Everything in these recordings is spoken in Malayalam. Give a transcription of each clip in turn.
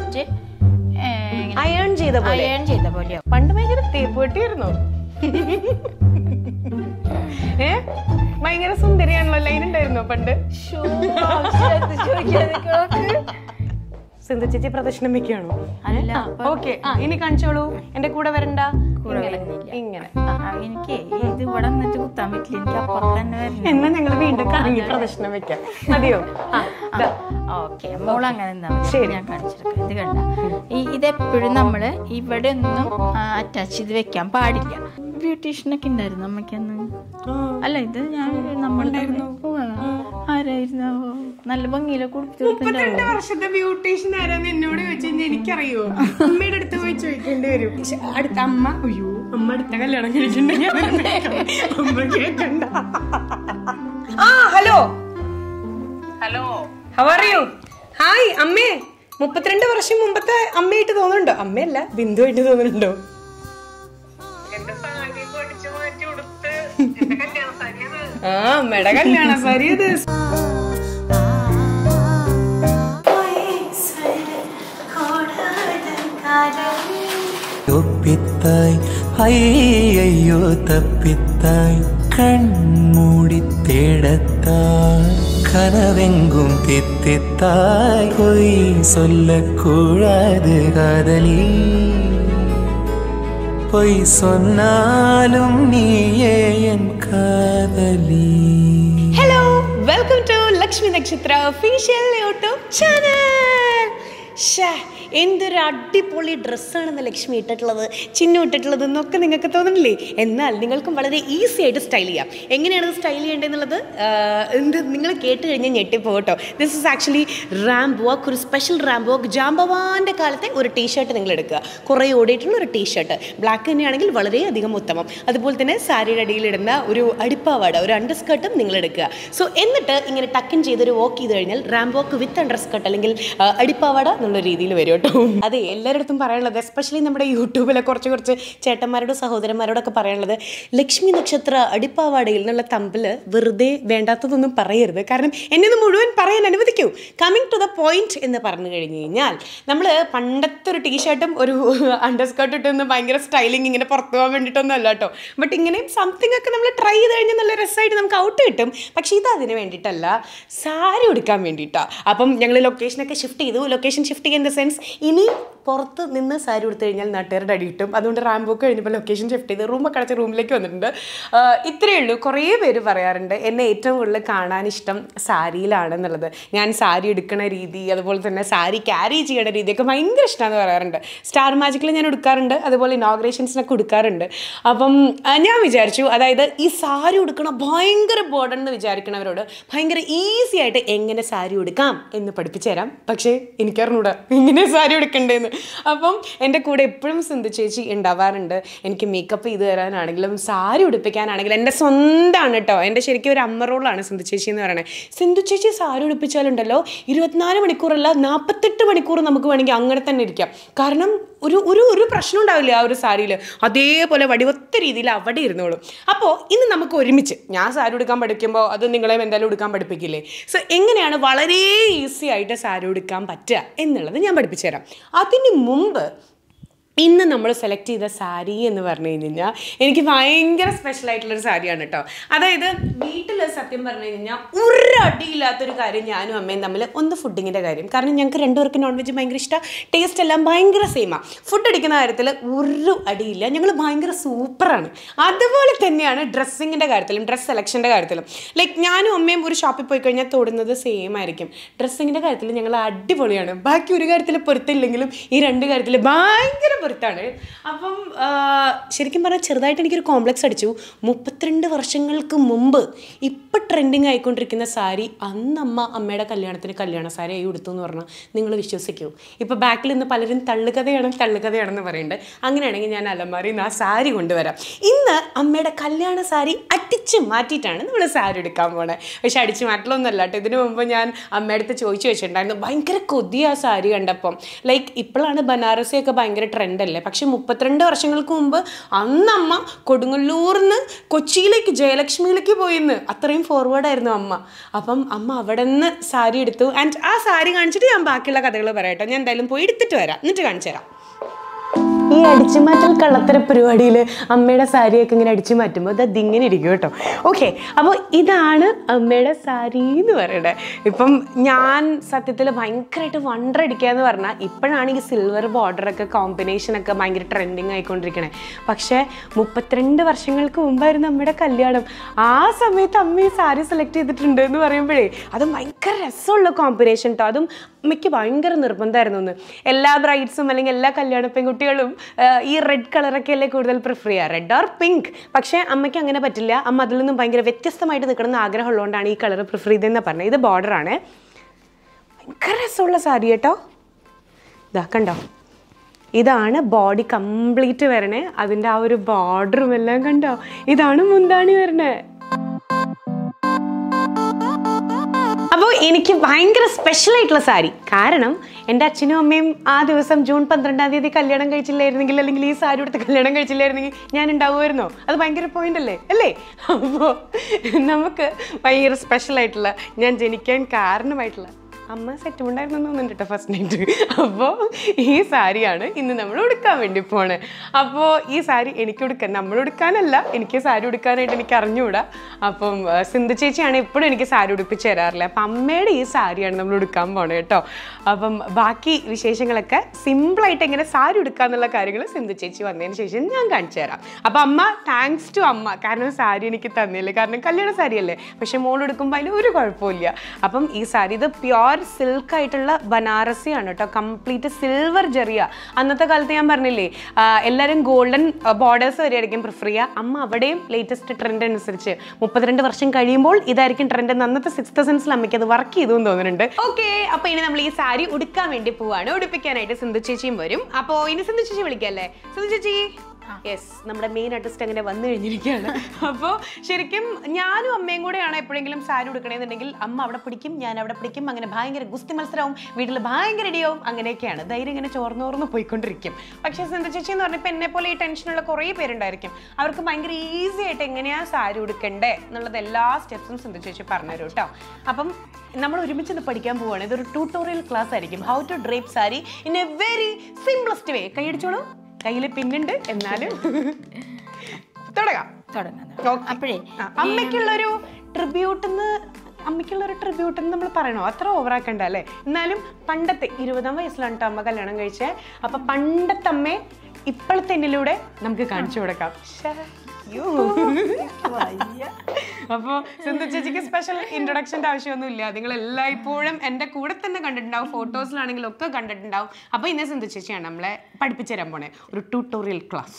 ജസ്റ്റ് അയൺ ചെയ്ത പോലെ അയൺ ചെയ്ത പോലെയോ പണ്ട് ഭയങ്കര തേപ്പ് പെട്ടിയായിരുന്നു ഏ ഭയങ്കര സുന്ദരിയാണല്ലോ ലൈൻ ഉണ്ടായിരുന്നോ പണ്ട് സിന്ധു ചേച്ചി പ്രദർശനം വെക്കുകയാണോ അല്ല അപ്പൊ ഓക്കെ ഇനി കാണിച്ചോളൂ എന്റെ കൂടെ വരണ്ട കൂടെ ഇങ്ങനെ, വരുന്നില്ല. ഇങ്ങനെ ആ, എനിക്ക് ഇത് ഇവിടെ നിന്നിട്ട് കുത്താൻ പറ്റില്ല എനിക്ക് അപ്പുറത്ത് തന്നെ വരണം എന്നാ ഞങ്ങൾ വീണ്ടും കറങ്ങി പ്രദർശനം വെക്കാം മതിയോ ആ, ദാ. ഓക്കെ മോൾ അങ്ങനെ നിന്നാ മതി. ശരി. ഞാൻ കാണിച്ചെടുക്കാം ഇത് കണ്ട ഈ ഇതെപ്പോഴും നമ്മള് ഇവിടെ ഒന്നും അറ്റാച്ച് ചെയ്ത് വെക്കാൻ പാടില്ല ബ്യൂട്ടീഷ്യനൊക്കെ ഉണ്ടായിരുന്നു അമ്മയ്ക്കന്ന് അല്ല ഇത് ഞാൻ നമ്മളുണ്ടായിരുന്നു ആരായിരുന്നു നല്ല ഭംഗിയിലെ മുപ്പത്തിരണ്ട് കൊടുത്തിട്ടുണ്ടാവും വർഷത്തെ ബ്യൂട്ടീഷ്യൻ ആരാന്ന് എന്നോട് ചോദിച്ചു കഴിഞ്ഞാൽ എനിക്കറിയോ അമ്മയുടെ അടുത്ത് പോയി ചോദിക്കേണ്ടി വരും പക്ഷെ അടുത്ത അമ്മ അയ്യോ അമ്മ അടുത്ത കല്യാണം കഴിച്ചിട്ടുണ്ടെങ്കിൽ അതൊന്നും കേൾക്കണം. അമ്മ കേൾക്കണ്ട ആ hello hello how are you hi അമ്മേ മുപ്പത്തിരണ്ട് വർഷം മുമ്പത്തെ അമ്മയായിട്ട് തോന്നുന്നുണ്ടോ അമ്മയല്ല ബിന്ദുവായിട്ട് തോന്നുന്നുണ്ടോ എന്റെ സാരി പഠിച്ചു മാറ്റി കൊടുത്ത് എന്റെ കല്യാണ സാരിയത് ആ അമ്മയുടെ കല്യാണ സാരി ഇത് ഒപ്പിത്തായി അയ്യോ തപ്പിത്തായി കൺമൂടി തേടത്താய் கனவெங்கும் தித்தித்தாய் பொய் சொல்லக்கூடாது காதலி பொய் சொன்னாலும் நீயே என் காதலி hello welcome to Lakshmi Nakshatra official YouTube channel എന്തൊരു അടിപൊളി ഡ്രസ്സാണെന്ന് ലക്ഷ്മി ഇട്ടിട്ടുള്ളത് ചിന്നു ഇട്ടിട്ടുള്ളത് എന്നൊക്കെ നിങ്ങൾക്ക് തോന്നുന്നില്ലേ എന്നാൽ നിങ്ങൾക്കും വളരെ ഈസി ആയിട്ട് സ്റ്റൈൽ ചെയ്യാം എങ്ങനെയാണ് സ്റ്റൈൽ ചെയ്യേണ്ടതെന്നുള്ളത് ആഹ്, എന്ത് നിങ്ങൾ കേട്ട് കഴിഞ്ഞാൽ ഞെട്ടിപ്പോട്ടോ this is actually ramp walk ഒരു സ്പെഷ്യൽ റാമ്പ് വാക്ക് ജാമ്പവാൻ്റെ കാലത്തെ ഒരു ടീഷർട്ട് നിങ്ങൾ എടുക്കുക കുറേ ഓടിയിട്ടുള്ള ഒരു ടീഷർട്ട് ബ്ലാക്ക് തന്നെയാണെങ്കിൽ വളരെയധികം ഉത്തമം അതുപോലെ തന്നെ സാരിയുടെ അടിയിലിടുന്ന ഒരു അടിപ്പാവാട ഒരു അണ്ടർ സ്കർട്ടും നിങ്ങൾ എടുക്കുക സോ എന്നിട്ട് ഇങ്ങനെ ടക്കിൻ ചെയ്തൊരു വോക്ക് ചെയ്ത് കഴിഞ്ഞാൽ ramp walk with underskirt അല്ലെങ്കിൽ ആ, അടിപ്പാവാട എന്നുള്ള രീതിയിൽ വരും കേട്ടോ അതെ എല്ലാവരുടെ പറയാനുള്ളത് എസ്പെഷ്യലി നമ്മുടെ യൂട്യൂബിലെ കുറച്ച് കുറച്ച് ചേട്ടന്മാരോടും സഹോദരന്മാരോടൊക്കെ പറയാനുള്ളത് ലക്ഷ്മി നക്ഷത്ര അടിപ്പാവാടയിൽ എന്നുള്ള തമ്പിൽ വെറുതെ വേണ്ടാത്തതൊന്നും പറയരുത് കാരണം എന്നെ ഒന്ന് മുഴുവൻ പറയാൻ അനുവദിക്കൂ കമ്മിങ് ടു ദ പോയിന്റ് എന്ന് പറഞ്ഞു കഴിഞ്ഞു കഴിഞ്ഞാൽ നമ്മൾ പണ്ടത്തെ ഒരു ടീഷർട്ടും ഒരു അണ്ടർ സ്കർട്ട് ഇട്ടൊന്നും ഭയങ്കര സ്റ്റൈലിങ് ഇങ്ങനെ പുറത്തു പോകാൻ വേണ്ടിയിട്ടൊന്നും അല്ല കേട്ടോ ബട്ട് ഇങ്ങനെ സംതിങ് ഒക്കെ നമ്മൾ ട്രൈ ചെയ്ത് കഴിഞ്ഞാൽ നല്ല രസമായിട്ട് നമുക്ക് ഔട്ട് കിട്ടും പക്ഷേ ഇത് അതിന് വേണ്ടിയിട്ടല്ല സാരി ഉടുക്കാൻ വേണ്ടിയിട്ടാണ് അപ്പം ഞങ്ങൾ ലൊക്കേഷനൊക്കെ ഷിഫ്റ്റ് ചെയ്തു ലൊക്കേഷൻ ഷിഫ്റ്റ് ചെയ്യുന്ന സെൻസ് ഇനി പുറത്ത് നിന്ന് സാരി ഉടുത്തു കഴിഞ്ഞാൽ നാട്ടുകാരുടെ അടി കിട്ടും അതുകൊണ്ട് റാമ്പോക്ക് കഴിഞ്ഞപ്പോൾ ലൊക്കേഷൻ ഷിഫ്റ്റ് ചെയ്ത് റൂമൊക്കെ അടച്ച റൂമിലേക്ക് വന്നിട്ടുണ്ട് ആഹ് ഇത്രയേ ഉള്ളൂ കുറേ പേര് പറയാറുണ്ട് എന്നെ ഏറ്റവും കൂടുതൽ കാണാൻ ഇഷ്ടം സാരിയിലാണെന്നുള്ളത് ഞാൻ സാരി എടുക്കണ രീതി അതുപോലെ തന്നെ സാരി ക്യാരി ചെയ്യണ രീതിയൊക്കെ ഭയങ്കര ഇഷ്ടമാണെന്ന് പറയാറുണ്ട് സ്റ്റാർ മാജിക്കിൽ ഞാൻ എടുക്കാറുണ്ട് അതുപോലെ ഇനോഗ്രേഷൻസിനൊക്കെ എടുക്കാറുണ്ട് അപ്പം ആ, ഞാൻ വിചാരിച്ചു അതായത് ഈ സാരി ഉടുക്കണ ഭയങ്കര ബോർഡൻ എന്ന് വിചാരിക്കണവരോട് ഭയങ്കര ഈസി ആയിട്ട് എങ്ങനെ സാരി ഉടുക്കാം എന്ന് പഠിപ്പിച്ചു തരാം പക്ഷേ എനിക്കറിഞ്ഞൂടാ എങ്ങനെ സാരി ഉടുക്കണ്ടേന്ന് അപ്പം എൻ്റെ കൂടെ എപ്പോഴും സിന്ധു ചേച്ചി ഉണ്ടാവാറുണ്ട് എനിക്ക് മേക്കപ്പ് ചെയ്ത് തരാനാണെങ്കിലും സാരി ഉടുപ്പിക്കാനാണെങ്കിലും എൻ്റെ സ്വന്തമാണ് കേട്ടോ എൻ്റെ ശരിക്കും ഒരു അമ്മ റോളാണ് സിന്ധു ചേച്ചി എന്ന് പറയുന്നത് സിന്ധു ചേച്ചി സാരി ഉടുപ്പിച്ചാലുണ്ടല്ലോ ഇരുപത്തിനാല് മണിക്കൂറല്ല നാൽപ്പത്തെട്ട് മണിക്കൂർ നമുക്ക് വേണമെങ്കിൽ അങ്ങനെ തന്നെ ഇരിക്കാം കാരണം ഒരു ഒരു ഒരു പ്രശ്നം ഉണ്ടാവില്ല ആ ഒരു സാരിയിൽ അതേപോലെ വടിവൊത്ത രീതിയിൽ അവിടെ ഇരുന്നോളും അപ്പോൾ ഇന്ന് നമുക്ക് ഒരുമിച്ച് ഞാൻ സാരി ഉടുക്കാൻ പഠിക്കുമ്പോൾ അത് നിങ്ങളെ എന്തായാലും ഉടുക്കാൻ പഠിപ്പിക്കില്ലേ സോ എങ്ങനെയാണ് വളരെ ഈസി ആയിട്ട് സാരി ഉടുക്കാൻ പറ്റുക എന്നുള്ളത് ഞാൻ പഠിപ്പിച്ചു തരാം അതിന് മുമ്പ് ഇന്ന് നമ്മൾ സെലക്ട് ചെയ്ത സാരി എന്ന് പറഞ്ഞു കഴിഞ്ഞാൽ എനിക്ക് ഭയങ്കര സ്പെഷ്യൽ ആയിട്ടുള്ളൊരു സാരിയാണ് കേട്ടോ അതായത് വീട്ടിൽ സത്യം പറഞ്ഞു കഴിഞ്ഞാൽ ഒരു അടിയില്ലാത്തൊരു കാര്യം ഞാനും അമ്മയും തമ്മിൽ ഒന്ന് ഫുഡിങ്ങിൻ്റെ കാര്യം കാരണം ഞങ്ങൾക്ക് രണ്ടുപേർക്ക് നോൺ വെജ് ഭയങ്കര ഇഷ്ടമാണ് ടേസ്റ്റ് എല്ലാം ഭയങ്കര സെയിമാണ് ഫുഡ് അടിക്കുന്ന കാര്യത്തിൽ ഒരു അടിയില്ല ഞങ്ങൾ ഭയങ്കര സൂപ്പറാണ് അതുപോലെ തന്നെയാണ് ഡ്രസ്സിങ്ങിൻ്റെ കാര്യത്തിലും ഡ്രസ്സ് സെലക്ഷൻ്റെ കാര്യത്തിലും ലൈക്ക് ഞാനും അമ്മയും ഒരു ഷോപ്പിൽ പോയി കഴിഞ്ഞാൽ തൊടുന്നത് സെയിം ആയിരിക്കും ഡ്രസ്സിങ്ങിൻ്റെ കാര്യത്തിൽ ഞങ്ങൾ അടിപൊളിയാണ് ബാക്കി ഒരു കാര്യത്തിൽ പൊരുത്തില്ലെങ്കിലും ഈ രണ്ട് കാര്യത്തിൽ ഭയങ്കര പൊരുത്താണ് അപ്പം ആ, ശരിക്കും പറഞ്ഞാൽ ചെറുതായിട്ട് എനിക്കൊരു കോംപ്ലക്സ് അടിച്ചു മുപ്പത്തിരണ്ട് വർഷങ്ങൾക്ക് മുമ്പ് ഇപ്പം ട്രെൻഡിങ് ആയിക്കൊണ്ടിരിക്കുന്ന സാരി അന്ന് അമ്മ അമ്മയുടെ കല്യാണത്തിന് കല്യാണ സാരി ആയി ഉടുത്തു എന്ന് പറഞ്ഞാൽ നിങ്ങൾ വിശ്വസിക്കൂ ഇപ്പോൾ ബാക്കിൽ നിന്ന് പലരും തള്ളുകഥയാണ് തള്ളുകഥയാണെന്ന് പറയുന്നുണ്ട് അങ്ങനെയാണെങ്കിൽ ഞാൻ അലമാരിയിൽ നിന്ന് ആ സാരി കൊണ്ടുവരാം ഇന്ന് അമ്മയുടെ കല്യാണ സാരി അടിച്ച് മാറ്റിയിട്ടാണ് നമ്മൾ സാരി എടുക്കാൻ പോണേ പക്ഷെ അടിച്ച് മാറ്റലൊന്നുമല്ല കേട്ടോ ഇതിനു മുമ്പ് ഞാൻ അമ്മയുടെ അടുത്ത് ചോദിച്ചു വെച്ചിട്ടുണ്ടായിരുന്നു ഭയങ്കര കൊതി ആ സാരി കണ്ടപ്പം ലൈക്ക് ഇപ്പോഴാണ് ബനാറസിയൊക്കെ ഭയങ്കര ട്രെൻഡ് ട്രെൻഡല്ലേ പക്ഷെ മുപ്പത്തിരണ്ട് വർഷങ്ങൾക്ക് മുമ്പ് അന്ന് അമ്മ കൊടുങ്ങല്ലൂർന്ന് കൊച്ചിയിലേക്ക് ജയലക്ഷ്മിയിലേക്ക് പോയിന്ന് അത്രയും ഫോർവേഡ് ആയിരുന്നു അമ്മ അപ്പം അമ്മ അവിടെ നിന്ന് സാരി എടുത്തു ആൻഡ് ആ സാരി കാണിച്ചിട്ട് ഞാൻ ബാക്കിയുള്ള കഥകൾ പറയട്ടെ ഞാൻ എന്തായാലും പോയി എടുത്തിട്ട് വരാം എന്നിട്ട് കാണിച്ചു തരാം ഈ അടിച്ചുമാറ്റൽ കള്ളത്തര പരിപാടിയിൽ അമ്മയുടെ സാരിയൊക്കെ ഇങ്ങനെ അടിച്ചു മാറ്റുമ്പോൾ അത് അതിങ്ങനെ ഇരിക്കും കേട്ടോ ഓക്കെ അപ്പോൾ ഇതാണ് അമ്മയുടെ സാരി എന്ന് പറയുന്നത് ഇപ്പം ഞാൻ സത്യത്തിൽ ഭയങ്കരമായിട്ട് വണ്ടർ അടിക്കുക എന്ന് പറഞ്ഞാൽ ഇപ്പോഴാണ് ഈ സിൽവർ ബോർഡറൊക്കെ കോമ്പിനേഷനൊക്കെ ഭയങ്കര ട്രെൻഡിങ് ആയിക്കൊണ്ടിരിക്കണേ പക്ഷേ മുപ്പത്തിരണ്ട് വർഷങ്ങൾക്ക് മുമ്പായിരുന്നു അമ്മയുടെ കല്യാണം ആ സമയത്ത് അമ്മ ഈ സാരി സെലക്ട് ചെയ്തിട്ടുണ്ട് എന്ന് പറയുമ്പോഴേ അത് ഭയങ്കര രസമുള്ള കോമ്പിനേഷൻ കേട്ടോ അതും അമ്മയ്ക്ക് ഭയങ്കര നിർബന്ധമായിരുന്നു ഒന്ന് എല്ലാ ബ്രൈഡ്സും അല്ലെങ്കിൽ എല്ലാ കല്യാണ പെൺകുട്ടികളും ആ, ഈ റെഡ് കളറൊക്കെ അല്ലേ കൂടുതൽ പ്രിഫർ ചെയ്യുക റെഡ് ഓർ പിങ്ക് പക്ഷേ അമ്മയ്ക്ക് അങ്ങനെ പറ്റില്ല അമ്മ അതിൽ നിന്നും ഭയങ്കര വ്യത്യസ്തമായിട്ട് നിൽക്കണം എന്ന് ആഗ്രഹമുള്ളതുകൊണ്ടാണ് ഈ കളർ പ്രിഫർ ചെയ്തതെന്ന് പറഞ്ഞത് ഇത് ബോർഡറാണ് ഭയങ്കര രസമുള്ള സാരി കേട്ടോ ഇതാ കണ്ടോ ഇതാണ് ബോഡി കംപ്ലീറ്റ് വരണേ അതിൻ്റെ ആ ഒരു ബോർഡറും എല്ലാം കണ്ടോ ഇതാണ് മുന്താണി വരണേ അപ്പോൾ എനിക്ക് ഭയങ്കര സ്പെഷ്യൽ ആയിട്ടുള്ള സാരി കാരണം എൻ്റെ അച്ഛനും അമ്മയും ആ ദിവസം ജൂൺ പന്ത്രണ്ടാം തീയതി കല്യാണം കഴിച്ചില്ലായിരുന്നെങ്കിൽ അല്ലെങ്കിൽ ഈ സാരി എടുത്ത് കല്യാണം കഴിച്ചില്ലായിരുന്നെങ്കിൽ ഞാൻ ഉണ്ടാവുമായിരുന്നോ അത് ഭയങ്കര പോയിന്റ് അല്ലേ അല്ലേ അപ്പോൾ നമുക്ക് ഭയങ്കര സ്പെഷ്യൽ ആയിട്ടുള്ള ഞാൻ ജനിക്കാൻ കാരണമായിട്ടുള്ള അമ്മ സെറ്റ് ഉണ്ടായിരുന്നു തോന്നുന്നുണ്ട് കേട്ടോ ഫസ്റ്റ് നൈറ്റ് അപ്പോൾ ഈ സാരിയാണ് ഇന്ന് നമ്മൾ ഉടുക്കാൻ വേണ്ടി പോണേ അപ്പോൾ ഈ സാരി എനിക്ക് ഉടുക്കാൻ നമ്മൾ ഉടുക്കാനല്ല എനിക്ക് സാരി ഉടുക്കാനായിട്ട് എനിക്ക് അറിഞ്ഞുകൂടാ അപ്പം ആ, സിന്ധു ചേച്ചിയാണ് എപ്പോഴും എനിക്ക് സാരി ഉടുപ്പിച്ച് തരാറില്ല അപ്പം അമ്മയുടെ ഈ സാരിയാണ് നമ്മൾ ഉടുക്കാൻ പോണേ കേട്ടോ അപ്പം ബാക്കി വിശേഷങ്ങളൊക്കെ സിമ്പിളായിട്ട് എങ്ങനെ സാരി ഉടുക്കാന്നുള്ള കാര്യങ്ങൾ സിന്ധു ചേച്ചി വന്നതിന് ശേഷം ഞാൻ കാണിച്ചു തരാം അപ്പം അമ്മ താങ്ക്സ് ടു അമ്മ കാരണം സാരി എനിക്ക് തന്നില്ല കാരണം കല്യാണ സാരിയല്ലേ പക്ഷെ മോൾ എടുക്കുമ്പോൾ അതിൽ ഒരു കുഴപ്പമില്ല അപ്പം ഈ സാരി ഇത് പ്യോർ സിൽക്ക് ആയിട്ടുള്ള ബനാറസിയാണ് കേട്ടോ കംപ്ലീറ്റ് സിൽവർ ജെറിയ അന്നത്തെ കാലത്ത് ഞാൻ പറഞ്ഞില്ലേ ആ, എല്ലാവരും ഗോൾഡൻ ബോർഡേഴ്സ് വരെയായിരിക്കും പ്രിഫർ ചെയ്യുക അമ്മ അവിടെയും ലേറ്റസ്റ്റ് ട്രെൻഡ് അനുസരിച്ച് മുപ്പത്തിരണ്ട് വർഷം കഴിയുമ്പോൾ ഇതായിരിക്കും ട്രെൻഡ് എന്ന് അന്നത്തെ സിക്സ്ത് സെൻസിൽ അമ്മയ്ക്ക് അത് വർക്ക് ചെയ്തു എന്ന് തോന്നുന്നുണ്ട് ഓക്കെ അപ്പൊ ഇനി നമ്മൾ ഈ സാരി ഉടുക്കാൻ വേണ്ടി പോവാണ് ഉടുപ്പിക്കാനായിട്ട് സിന്ധു ചേച്ചിയും വരും അപ്പോൾ ഇനി സിന്ധു ചേച്ചി വിളിക്കല്ലേ സിന്ധു ചേച്ചി യെസ് നമ്മുടെ മെയിൻ ആർട്ടിസ്റ്റ് അങ്ങനെ വന്നു കഴിഞ്ഞിരിക്കുകയാണ് അപ്പോൾ ശരിക്കും ഞാനും അമ്മയും കൂടെയാണ് എപ്പോഴെങ്കിലും സാരി ഉടുക്കണമെന്നുണ്ടെങ്കിൽ അമ്മ അവിടെ പിടിക്കും ഞാൻ അവിടെ പിടിക്കും അങ്ങനെ ഭയങ്കര ഗുസ്തി മത്സരവും വീട്ടിൽ ഭയങ്കര ഇടിയാവും അങ്ങനെയൊക്കെയാണ് ധൈര്യം ഇങ്ങനെ ചോർന്നോർന്ന് പോയിക്കൊണ്ടിരിക്കും പക്ഷേ സിന്ധു ചേച്ചി എന്ന് പറഞ്ഞപ്പോൾ എന്നെ പോലെ ഈ ടെൻഷനുള്ള കുറേ പേരുണ്ടായിരിക്കും അവർക്ക് ഭയങ്കര ഈസി ആയിട്ട് എങ്ങനെയാണ് സാരി ഉടുക്കണ്ടേ എന്നുള്ളത് എല്ലാ സ്റ്റെപ്സും സിന്ധു ചേച്ചി പറഞ്ഞുതരും കേട്ടോ അപ്പം നമ്മൾ ഒരുമിച്ച് ഇത് പഠിക്കാൻ പോവുകയാണ് ഇതൊരു ട്യൂട്ടോറിയൽ ക്ലാസ് ആയിരിക്കും how to drape sari in a very simplest way കൈയടിച്ചോളൂ കയ്യിൽ പിന്നുണ്ട് എന്നാലും തുടങ്ങാം തുടങ്ങാം Okay. അപ്പോഴേ ആ, അമ്മയ്ക്കുള്ളൊരു ട്രിബ്യൂട്ട് അമ്മയ്ക്കുള്ളൊരു ട്രിബ്യൂട്ട് എന്ന് നമ്മൾ പറയണോ അത്ര ഓവറാക്കണ്ട അല്ലേ എന്നാലും പണ്ടത്തെ ഇരുപതാം വയസ്സിലാണ് ട്ടോ അമ്മ കല്യാണം കഴിച്ചേ അപ്പൊ പണ്ടത്തെ അമ്മയെ ഇപ്പോഴത്തെ എന്നിലൂടെ നമുക്ക് കാണിച്ചു കൊടുക്കാം ശ്ശേ, അയ്യോ. അപ്പോ സിന്ധു ചേച്ചിക്ക് സ്പെഷ്യൽ ഇൻട്രൊഡക്ഷൻ്റെ ആവശ്യമൊന്നുമില്ല നിങ്ങൾ എല്ലായ്പ്പോഴും എൻ്റെ കൂടെ തന്നെ കണ്ടിട്ടുണ്ടാവും ഫോട്ടോസിലാണെങ്കിലും ഒക്കെ കണ്ടിട്ടുണ്ടാവും അപ്പൊ ഇന്ന് സിന്ധു ചേച്ചിയാണ് നമ്മളെ പഠിപ്പിച്ചു തരാൻ പോണേ ഒരു ട്യൂട്ടോറിയൽ ക്ലാസ്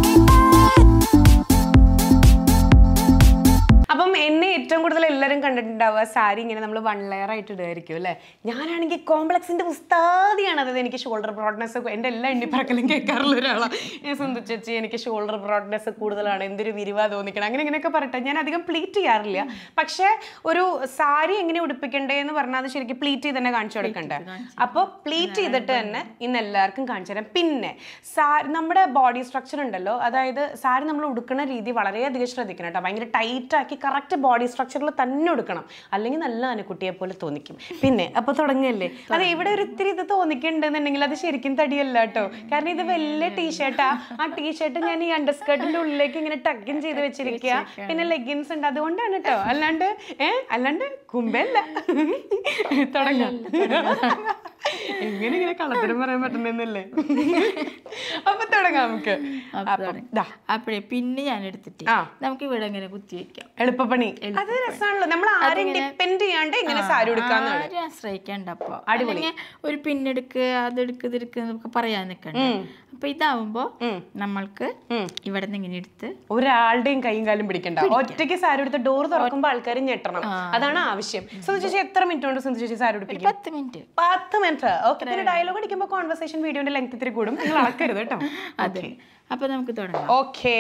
അപ്പം എന്നെ ഏറ്റവും കൂടുതൽ എല്ലാവരും കണ്ടിട്ടുണ്ടാവുക സാരി ഇങ്ങനെ നമ്മൾ വൺ ലെയർ ആയിട്ട് ഇടുമായിരിക്കും അല്ലേ ഞാനാണെങ്കിൽ കോംപ്ലക്സിന്റെ ഉസ്താദിയാണ് അതായത് എനിക്ക് ഷോൾഡർ ബ്രോഡ്നെസ് എൻ്റെ എല്ലാ എണ്ണിപ്പറക്കലും കേൾക്കാറുള്ള ഒരാളാണ് ഞാൻ സ്വന്തം ചേച്ചി എനിക്ക് ഷോൾഡർ ബ്രോഡ്നെസ് കൂടുതലാണ് എന്തൊരു വിരിവാ തോന്നിക്കണം അങ്ങനെ ഇങ്ങനെയൊക്കെ പറയട്ടെ ഞാൻ അധികം പ്ലീറ്റ് ചെയ്യാറില്ല പക്ഷേ ഒരു സാരി എങ്ങനെ ഉടുപ്പിക്കണ്ടേ എന്ന് പറഞ്ഞാൽ അത് ശരിക്കും പ്ലീറ്റ് ചെയ്ത് തന്നെ കാണിച്ചു കൊടുക്കണ്ടേ അപ്പോൾ പ്ലീറ്റ് ചെയ്തിട്ട് തന്നെ ഇന്ന് എല്ലാവർക്കും കാണിച്ചു തരാം പിന്നെ സാരി നമ്മുടെ ബോഡി സ്ട്രക്ചർ ഉണ്ടല്ലോ അതായത് സാരി നമ്മൾ ഉടുക്കുന്ന രീതി വളരെയധികം ശ്രദ്ധിക്കണം കേട്ടോ ഭയങ്കര ടൈറ്റ് ആക്കി കറക്റ്റ് ബോഡി സ്ട്രക്ചറിൽ തന്നെ ഉടുക്കണം അല്ലെങ്കിൽ നല്ല ആനക്കുട്ടിയെ പോലെ തോന്നിക്കും പിന്നെ അപ്പൊ തുടങ്ങിയല്ലേ അത് ഇവിടെ ഒരു ഇത്തിരി ഇത് തോന്നിക്കുന്നുണ്ടെന്നുണ്ടെങ്കിൽ അത് ശരിക്കും തടിയല്ല കേട്ടോ കാരണം ഇത് വലിയ ടീഷർട്ടാ ആ ടീഷർട്ട് ഞാൻ ഈ അണ്ടർസ്കേർട്ടിന്റെ ഉള്ളിലേക്ക് ഇങ്ങനെ ടക്കിൻ ചെയ്ത് വെച്ചിരിക്കുക പിന്നെ ലെഗിൻസ് ഉണ്ട് അതുകൊണ്ടാണ് കേട്ടോ അല്ലാണ്ട് ഏ അല്ലാണ്ട് കുമ്പല്ല തുടങ്ങാം എങ്ങനെ ഇങ്ങനെ കളത്തരം പറയാൻ പറ്റുന്നല്ലേ അപ്പൊ തുടങ്ങാം നമുക്ക് അപ്പം ദാ, അപ്പോഴേ പിന്നെ ഞാൻ എടുത്തിട്ട് ആ. നമുക്ക് ഇവിടെ ഇങ്ങനെ കുത്തി വെക്കാം എളുപ്പപ്പണി അത് രസമാണല്ലോ നമ്മൾ ആരും ഡിപ്പെൻഡ് ചെയ്യാണ്ട് ഇങ്ങനെ സാരി ഉടുക്കാന്നാണ് ആരും ആശ്രയിക്കണ്ട അപ്പൊ അല്ലെങ്കിൽ ഒരു പിന്നെടുക്ക് അതെടുക്ക് ഇതെടുക്ക് നമുക്ക് പറയാൻ നിൽക്കണ്ട അപ്പൊ ഇതാവുമ്പോ നമ്മൾക്ക് ഇവിടെ നിന്ന് ഇങ്ങനെ എടുത്ത് ഒരാളുടെയും കൈയും കാലും പിടിക്കണ്ട ഒറ്റയ്ക്ക് സാരി എടുത്ത് ഡോർ തുറക്കുമ്പോൾ ആൾക്കാർ ഞെട്ടണം അതാണ് ആവശ്യം സുധു ചേച്ചി എത്ര മിനിറ്റ് കൊണ്ട് സുധു ചേച്ചി സാരി ഉടുപ്പിക്കും പത്ത് മിനിറ്റ് പത്ത് മിനിറ്റ് ഓക്കെ പിന്നെ ഡയലോഗ് അടിക്കുമ്പോൾ കോൺവെർസേഷൻ വീഡിയോന്റെ ലെങ്ത് ഇത്തിരി കൂടും നിങ്ങൾ അളക്കരുത് കേട്ടോ അതെ അപ്പൊ നമുക്ക് തുടങ്ങാം ഓക്കെ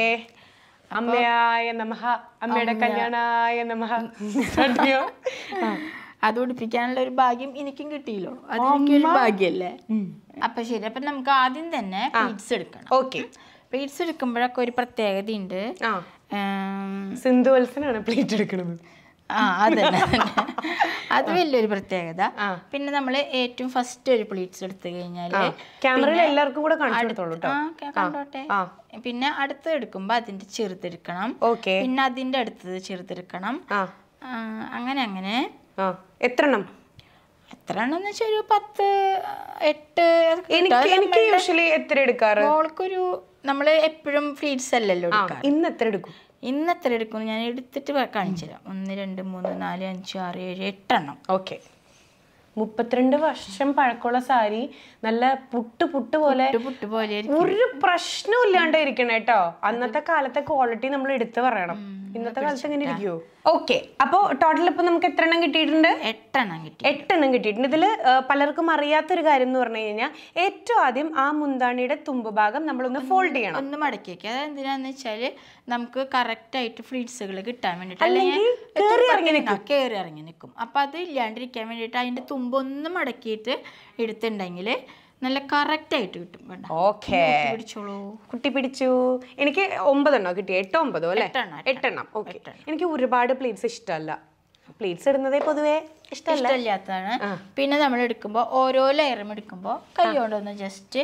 അമ്മയായ നമഹ അമ്മയുടെ കല്യാണായ നമഹ സ്റ്റാർട്ട് ചെയ്യാം? ആ. അത് ഉടുപ്പിക്കാനുള്ള ഒരു ഭാഗ്യം എനിക്കും കിട്ടിയല്ലോ അത് എനിക്കൊരു ഭാഗ്യല്ലേ അപ്പൊ ശരി അപ്പൊ നമുക്ക് ആദ്യം തന്നെ പ്ലീറ്റ്സ് എടുക്കണം ഓക്കെ പ്ലീറ്റ്സ് എടുക്കുമ്പോഴൊക്കെ ഒരു പ്രത്യേകതയുണ്ട് ആ ഉം, സിന്ധു വത്സനാണ് പ്ലേറ്റ് എടുക്കുന്നത് ആ അത് തന്നെ അത് വലിയൊരു പ്രത്യേകത ആ. പിന്നെ നമ്മൾ ഏറ്റവും ഫസ്റ്റ് ഒരു പ്ലീറ്റ്സ് എടുത്തു കഴിഞ്ഞാല് ക്യാമറയിൽ എല്ലാവർക്കും കൂടെ കാണിച്ചു കൊടുത്തോളൂ കേട്ടോ ആ, ക- കണ്ടോട്ടെ ആ. പിന്നെ അടുത്ത് എടുക്കുമ്പോ അതിന്റെ ചെറുതെടുക്കണം ഓക്കെ പിന്നെ അതിന്റെ അടുത്തത് ചെറുതെടുക്കണം ആ ആ, അങ്ങനെ അങ്ങനെ ആ എത്ര എണ്ണം എത്ര എണ്ണെന്ന് വെച്ചാൽ ഒരു പത്ത് എട്ട് ഒക്കെ എനിക്ക് കിട്ടും. എനിക്ക് യൂഷ്വലി എത്ര എടുക്കാറ് മോൾക്കൊരു നമ്മൾ എപ്പോഴും ഫ്ലീറ്റ്സ് അല്ലല്ലോ ആ എടുക്കാറ് ഇന്ന് എത്ര എടുക്കും ഇന്ന് എത്ര എടുക്കും ഞാൻ എടുത്തിട്ട് വ- കാണിച്ചു തരാം ഒന്ന് രണ്ട് മൂന്ന് നാല് അഞ്ച് ആറ് ഏഴ് എട്ടെണ്ണം ഓക്കെ മുപ്പത്തിരണ്ട് വർഷം പഴക്കമുള്ള സാരി നല്ല പുട്ട് പുട്ട് പോലെ പുട്ട് പുട്ട് പോലെ ഇരിക്കും. ഒരു പ്രശ്നവും ഇല്ലാണ്ട് ഇരിക്കണം കേട്ടോ അന്നത്തെ കാലത്തെ ക്വാളിറ്റി നമ്മൾ എടുത്തു പറയണം ഇന്നത്തെ കാലത്ത് എങ്ങനെ ഇരിക്കുവോ ഓക്കെ അപ്പൊ ടോട്ടൽ ഇപ്പൊ നമുക്ക് എത്ര എണ്ണം കിട്ടിയിട്ടുണ്ട് എട്ടെണ്ണം കിട്ടി എട്ടെണ്ണം കിട്ടിയിട്ടുണ്ട് ഇതിൽ പലർക്കും അറിയാത്തൊരു കാര്യം എന്ന് പറഞ്ഞു കഴിഞ്ഞാൽ ഏറ്റവും ആദ്യം ആ മുന്താണിയുടെ തുമ്പ് ഭാഗം നമ്മളൊന്ന് ഫോൾഡ് ചെയ്യണം ഒന്ന് മടക്കി വെക്കുക അത് എന്തിനാന്ന് വെച്ചാല് നമുക്ക് കറക്റ്റ് ആയിട്ട് ഫ്ലീറ്റ്സുകൾ കിട്ടാൻ വേണ്ടിട്ട് അല്ലെങ്കിൽ കേറി ഇറങ്ങി നിൽക്കും. കയറി ഇറങ്ങി നിൽക്കും അപ്പൊ അത് ഇല്ലാണ്ടിരിക്കാൻ വേണ്ടിയിട്ട് അതിന്റെ തുമ്പ് ഒന്ന് മടക്കിയിട്ട് എടുത്തിട്ടുണ്ടെങ്കിൽ നല്ല കറക്റ്റ് ആയിട്ട് കിട്ടും വേണ്ട ഓക്കെ പിടിച്ചോളൂ കുട്ടി പിടിച്ചു എനിക്ക് ഒമ്പതെണ്ണോ കിട്ടി എട്ടോ ഒമ്പതോ അല്ലേ എട്ടെണ്ണം, എട്ടെണ്ണം ഓക്കെ എനിക്ക് ഒരുപാട് പ്ലേറ്റ്സ് ഇഷ്ടമല്ല പ്ലേറ്റ്സ് ഇടുന്നതേ പൊതുവേ ഇഷ്ടമല്ല ഇഷ്ടമില്ലാത്തതാണ് പിന്നെ നമ്മൾ എടുക്കുമ്പോൾ ഓരോ ലെയറും എടുക്കുമ്പോൾ കൈ കൊണ്ടൊന്ന് ജസ്റ്റ്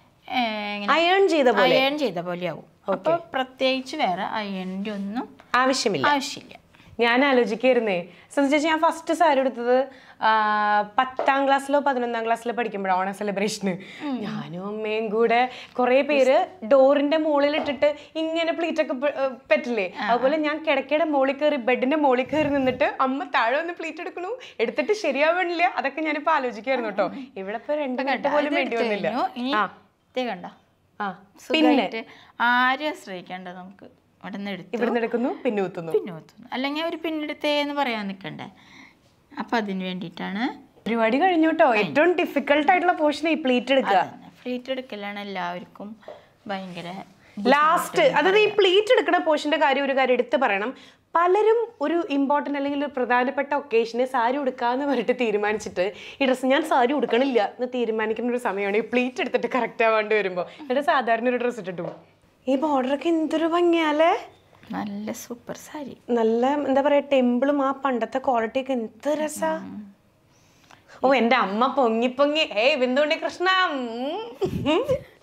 അയൺ ചെയ്ത പോലെ അയൺ ചെയ്ത പോലെയാവും അപ്പൊ പ്രത്യേകിച്ച് വേറെ അയണിന്റെ ഒന്നും ആവശ്യമില്ല ആവശ്യമില്ല ഞാൻ ആലോചിക്കായിരുന്നേ ശ്രദ്ധിച്ചാൽ ഞാൻ ഫസ്റ്റ് സാരി എടുത്തത് ആ, പത്താം ക്ലാസ്സിലോ പതിനൊന്നാം ക്ലാസ്സിലോ പഠിക്കുമ്പോഴാണ് ഓണ സെലിബ്രേഷന് ഞാനും അമ്മയും കൂടെ കുറെ പേര് ഡോറിന്റെ മുകളിൽ ഇട്ടിട്ട് ഇങ്ങനെ പ്ലീറ്റ് ഒക്കെ പ- ഏർ പറ്റില്ലേ അതുപോലെ ഞാൻ കിടക്കയുടെ മുകളിൽ കയറി ബെഡിന്റെ മുകളിൽ കയറി നിന്നിട്ട് അമ്മ താഴെ വന്ന് പ്ലീറ്റ് എടുക്കണു എടുത്തിട്ട് ശരിയാവണില്ല അതൊക്കെ ഞാനിപ്പോ ആലോചിക്കായിരുന്നു കേട്ടോ ഇവിടെ ഇപ്പൊ രണ്ട് കെട്ട് പോലും ഇത് വേണ്ടി എടുത്ത് വന്നില്ല കഴിഞ്ഞു. ഇനി ആ ഇതേ കണ്ട ആ പിന്നെ സുഖമായിട്ട് ആരും ആശ്രയിക്കേണ്ട നമുക്ക് ഇവിടെ നിന്ന് എടുത്ത് ഇവിടുന്ന് എടുക്കുന്നു പിന്നെ ഊത്തുന്നു പിന്നെ ഒത്തുന്നു അല്ലെങ്കിൽ ഒരു പിന്നെടുത്തേ എന്ന് പറയാൻ നിൽക്കണ്ടേ അപ്പൊ അതിന് വേണ്ടിയിട്ടാണ് പരിപാടി കഴിഞ്ഞു കേട്ടോ ഏറ്റവും ഡിഫിക്കൽട്ട് ആയിട്ടുള്ള പോർഷൻ ഈ പ്ലീറ്റ് എടുക്കുക ഫ്ലീറ്റ് എടുക്കലാണ് എല്ലാവർക്കും ഭയങ്കര ലാസ്റ്റ് അതായത് ഈ പ്ലീറ്റ് എടുക്കുന്ന പോർഷന്റെ കാര്യം ഒരു കാര്യം എടുത്ത് പറയണം പലരും ഒരു ഇമ്പോർട്ടൻ്റ് അല്ലെങ്കിൽ ഒരു പ്രധാനപ്പെട്ട ഒക്കേഷന് സാരി ഉടുക്കാന്ന് പറഞ്ഞിട്ട് തീരുമാനിച്ചിട്ട് ഈ ഡ്രസ്സ് ഞാൻ സാരി ഉടുക്കണില്ല എന്ന് തീരുമാനിക്കുന്ന ഒരു സമയമാണ് ഈ പ്ലീറ്റ് എടുത്തിട്ട് കറക്റ്റ് ആവാണ്ട് വരുമ്പോൾ എന്നിട്ട് സാധാരണ ഒരു ഡ്രസ്സ് ഇട്ടിട്ട് പോകും ഈ ബോർഡറൊക്കെ എന്തൊരു ഭംഗിയാലേ നല്ല സൂപ്പർ സാരി നല്ല എന്താ പറയാ ടെമ്പിളും ആ പണ്ടത്തെ ക്വാളിറ്റി ഒക്കെ എന്ത് രസാ ഓ എന്റെ അമ്മ പൊങ്ങി പൊങ്ങി ഏയ് ബിന്ദുണ്ടി കൃഷ്ണ ഉം.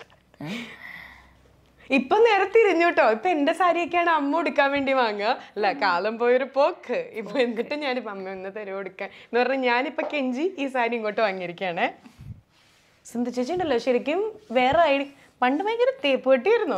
ഇപ്പൊ നേരെ തിരിഞ്ഞു കേട്ടോ ഇപ്പൊ എന്റെ സാരിയൊക്കെയാണ് അമ്മ ഉടുക്കാൻ വേണ്ടി വാങ്ങുക അല്ല കാലം പോയൊരു പോക്ക് ഇപ്പൊ എന്നിട്ട് ഞാനിപ്പോ അമ്മ ഒന്ന് തരുമോ ഉടുക്കാൻ എന്ന് പറഞ്ഞാൽ ഞാനിപ്പൊ കെഞ്ചി ഈ സാരി ഇങ്ങോട്ട് വാങ്ങിയിരിക്കുകയാണേ സിന്ധു ചേച്ചി ഉണ്ടല്ലോ ശരിക്കും വേറെ ഐ പണ്ട് ഭയങ്കര തേപ്പ് കെട്ടിയായിരുന്നോ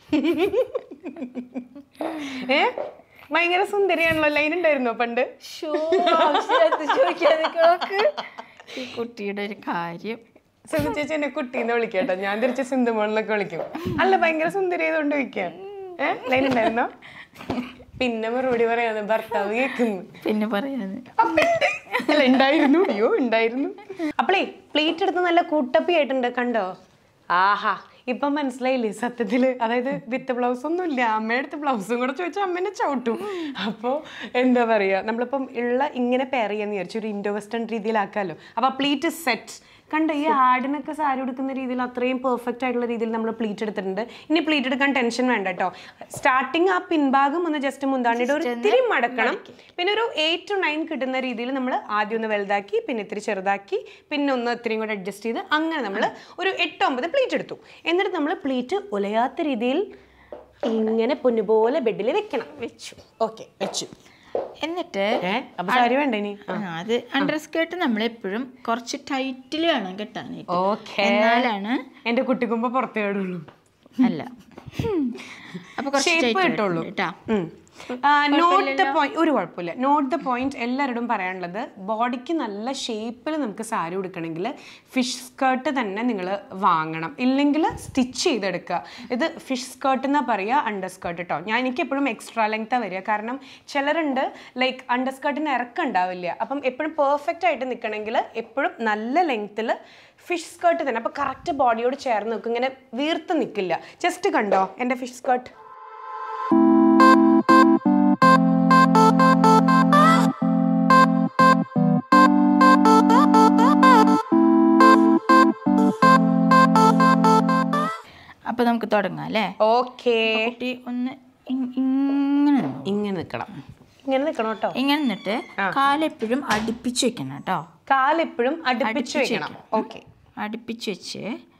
ഏ ഭയങ്കര സുന്ദരിയാണല്ലോ ലൈൻ ഉണ്ടായിരുന്നോ പണ്ട് ഷോ ആവശ്യമില്ലാത്ത ചോദിക്കാൻ നിൽക്കണോക്ക് ഈ കുട്ടിയുടെ ഒരു കാര്യം സിന്ധു ചേച്ചി എന്നെ കുട്ടീന്ന് വിളിക്കട്ടോ ഞാൻ തിരിച്ച് സിന്ധു മോളിലൊക്കെ വിളിക്കും അല്ല ഭയങ്കര സുന്ദരി ആയതുകൊണ്ട് വിളിക്കാം ഏ ലൈൻ ഉണ്ടായിരുന്നോ പിന്നെ മറുപടി പറയാന്ന് ഭർത്താവ് കേൾക്കുന്നു പിന്നെ പറയാന് അപ്പുണ്ട്. അല്ല ഉണ്ടായിരുന്നു അയ്യോ ഉണ്ടായിരുന്നു അപ്പളേ പ്ലേറ്റ് എടുത്ത് നല്ല കൂട്ടപ്പി ആയിട്ടുണ്ട് കണ്ടോ ആഹാ ഇപ്പം മനസ്സിലായില്ലേ സത്യത്തില് അതായത് വിത്ത് ബ്ലൗസ് ഒന്നും ഇല്ല അമ്മയുടെ അടുത്ത് ബ്ലൗസും കൂടെ ചോദിച്ചാൽ അമ്മേനെ ചവിട്ടും അപ്പോൾ എന്താ പറയാ നമ്മളിപ്പം ഉള്ള ഇങ്ങനെ പെയർ ചെയ്യാന്ന് വിചാരിച്ചു ഒരു ഇൻഡോ വെസ്റ്റേൺ രീതിയിലാക്കാമല്ലോ അപ്പൊ പ്ലീറ്റ് സെറ്റ് കണ്ടോ ഈ ആടിനൊക്കെ സാരി ഉടുക്കുന്ന രീതിയിൽ അത്രയും പെർഫെക്റ്റ് ആയിട്ടുള്ള രീതിയിൽ നമ്മൾ പ്ലീറ്റ് എടുത്തിട്ടുണ്ട് ഇനി പ്ലീറ്റ് എടുക്കാൻ ടെൻഷൻ വേണ്ട കേട്ടോ സ്റ്റാർട്ടിങ് ആ പിൻഭാഗം ഒന്ന് ജസ്റ്റ് മുന്താണ്ടിയുടെ ഒരു ഇത്തിരി മടക്കണം പിന്നെ ഒരു എയ്റ്റ് ടു നയൻ കിട്ടുന്ന രീതിയിൽ നമ്മൾ ആദ്യം ഒന്ന് വലുതാക്കി പിന്നെ ഇത്തിരി ചെറുതാക്കി പിന്നെ ഒന്ന് ഇത്രയും കൂടെ അഡ്ജസ്റ്റ് ചെയ്ത് അങ്ങനെ നമ്മൾ ഒരു എട്ട് ഒമ്പത് പ്ലീറ്റ് എടുത്തു എന്നിട്ട് നമ്മൾ പ്ലീറ്റ് ഉലയാത്ത രീതിയിൽ ഇങ്ങനെ പൊന്നുപോലെ ബെഡിൽ വെക്കണം വെച്ചു ഓക്കെ വെച്ചു എന്നിട്ട് ഏ അപ്പൊ സാരി വേണ്ട ഇനി ആ, അത് അണ്ടർ സ്കേർട്ട് നമ്മൾ എപ്പോഴും കുറച്ച് ടൈറ്റിൽ വേണം കെട്ടാനായിട്ട് ഓക്കെ എന്നാലാണ് എന്റെ കുട്ടിക്കുമ്പോ പുറത്തേ ആടുള്ളൂ അല്ല അപ്പൊ കുറച്ച് Shape tight കിട്ടുള്ളൂ. വേണം കേട്ടാ നോട്ട് ദ പോയിന്റ് ഒരു കുഴപ്പമില്ല നോട്ട് ദ പോയിന്റ് എല്ലാവരോടും പറയാനുള്ളത് ബോഡിക്ക് നല്ല ഷേപ്പിൽ നമുക്ക് സാരി ഉടുക്കണമെങ്കിൽ ഫിഷ് സ്കേർട്ട് തന്നെ നിങ്ങൾ വാങ്ങണം ഇല്ലെങ്കിൽ സ്റ്റിച്ച് ചെയ്തെടുക്കുക ഇത് ഫിഷ് സ്കേർട്ട് എന്നാ പറയുക അണ്ടർ സ്കേർട്ട് കേട്ടോ ഞാൻ എനിക്ക് എപ്പോഴും എക്സ്ട്രാ ലെങ്ത്താണ് വരിക കാരണം ചിലരുണ്ട് ലൈക്ക് അണ്ടർ സ്കേർട്ടിന് ഇറക്കം ഉണ്ടാവില്ല അപ്പം എപ്പോഴും പെർഫെക്റ്റ് ആയിട്ട് നിൽക്കണമെങ്കിൽ എപ്പോഴും നല്ല ലെങ്ത്തിൽ ഫിഷ് സ്കേർട്ട് തന്നെ അപ്പോൾ കറക്റ്റ് ബോഡിയോട് ചേർന്ന് നിൽക്കും ഇങ്ങനെ വീർത്ത് നിൽക്കില്ല ജസ്റ്റ് കണ്ടോ എൻ്റെ ഫിഷ് സ്കേർട്ട് അപ്പൊ നമുക്ക് തുടങ്ങാം അല്ലേ ഓക്കേ കുട്ടി ഒന്ന് ഇ- ഇങ്ങനെ നിന്നോ. ഇങ്ങനെ നിൽക്കണം ഇങ്ങനെ നിൽക്കണം കേട്ടോ ഇങ്ങനെ നിന്നിട്ട് കാലെപ്പോഴും അടുപ്പിച്ച് വെക്കണം കേട്ടോ കാലെപ്പോഴും അടുപ്പിച്ച് അടുപ്പിച്ച് വെക്കണം വെക്കണം. ഓക്കെ അടുപ്പിച്ച് വെച്ച്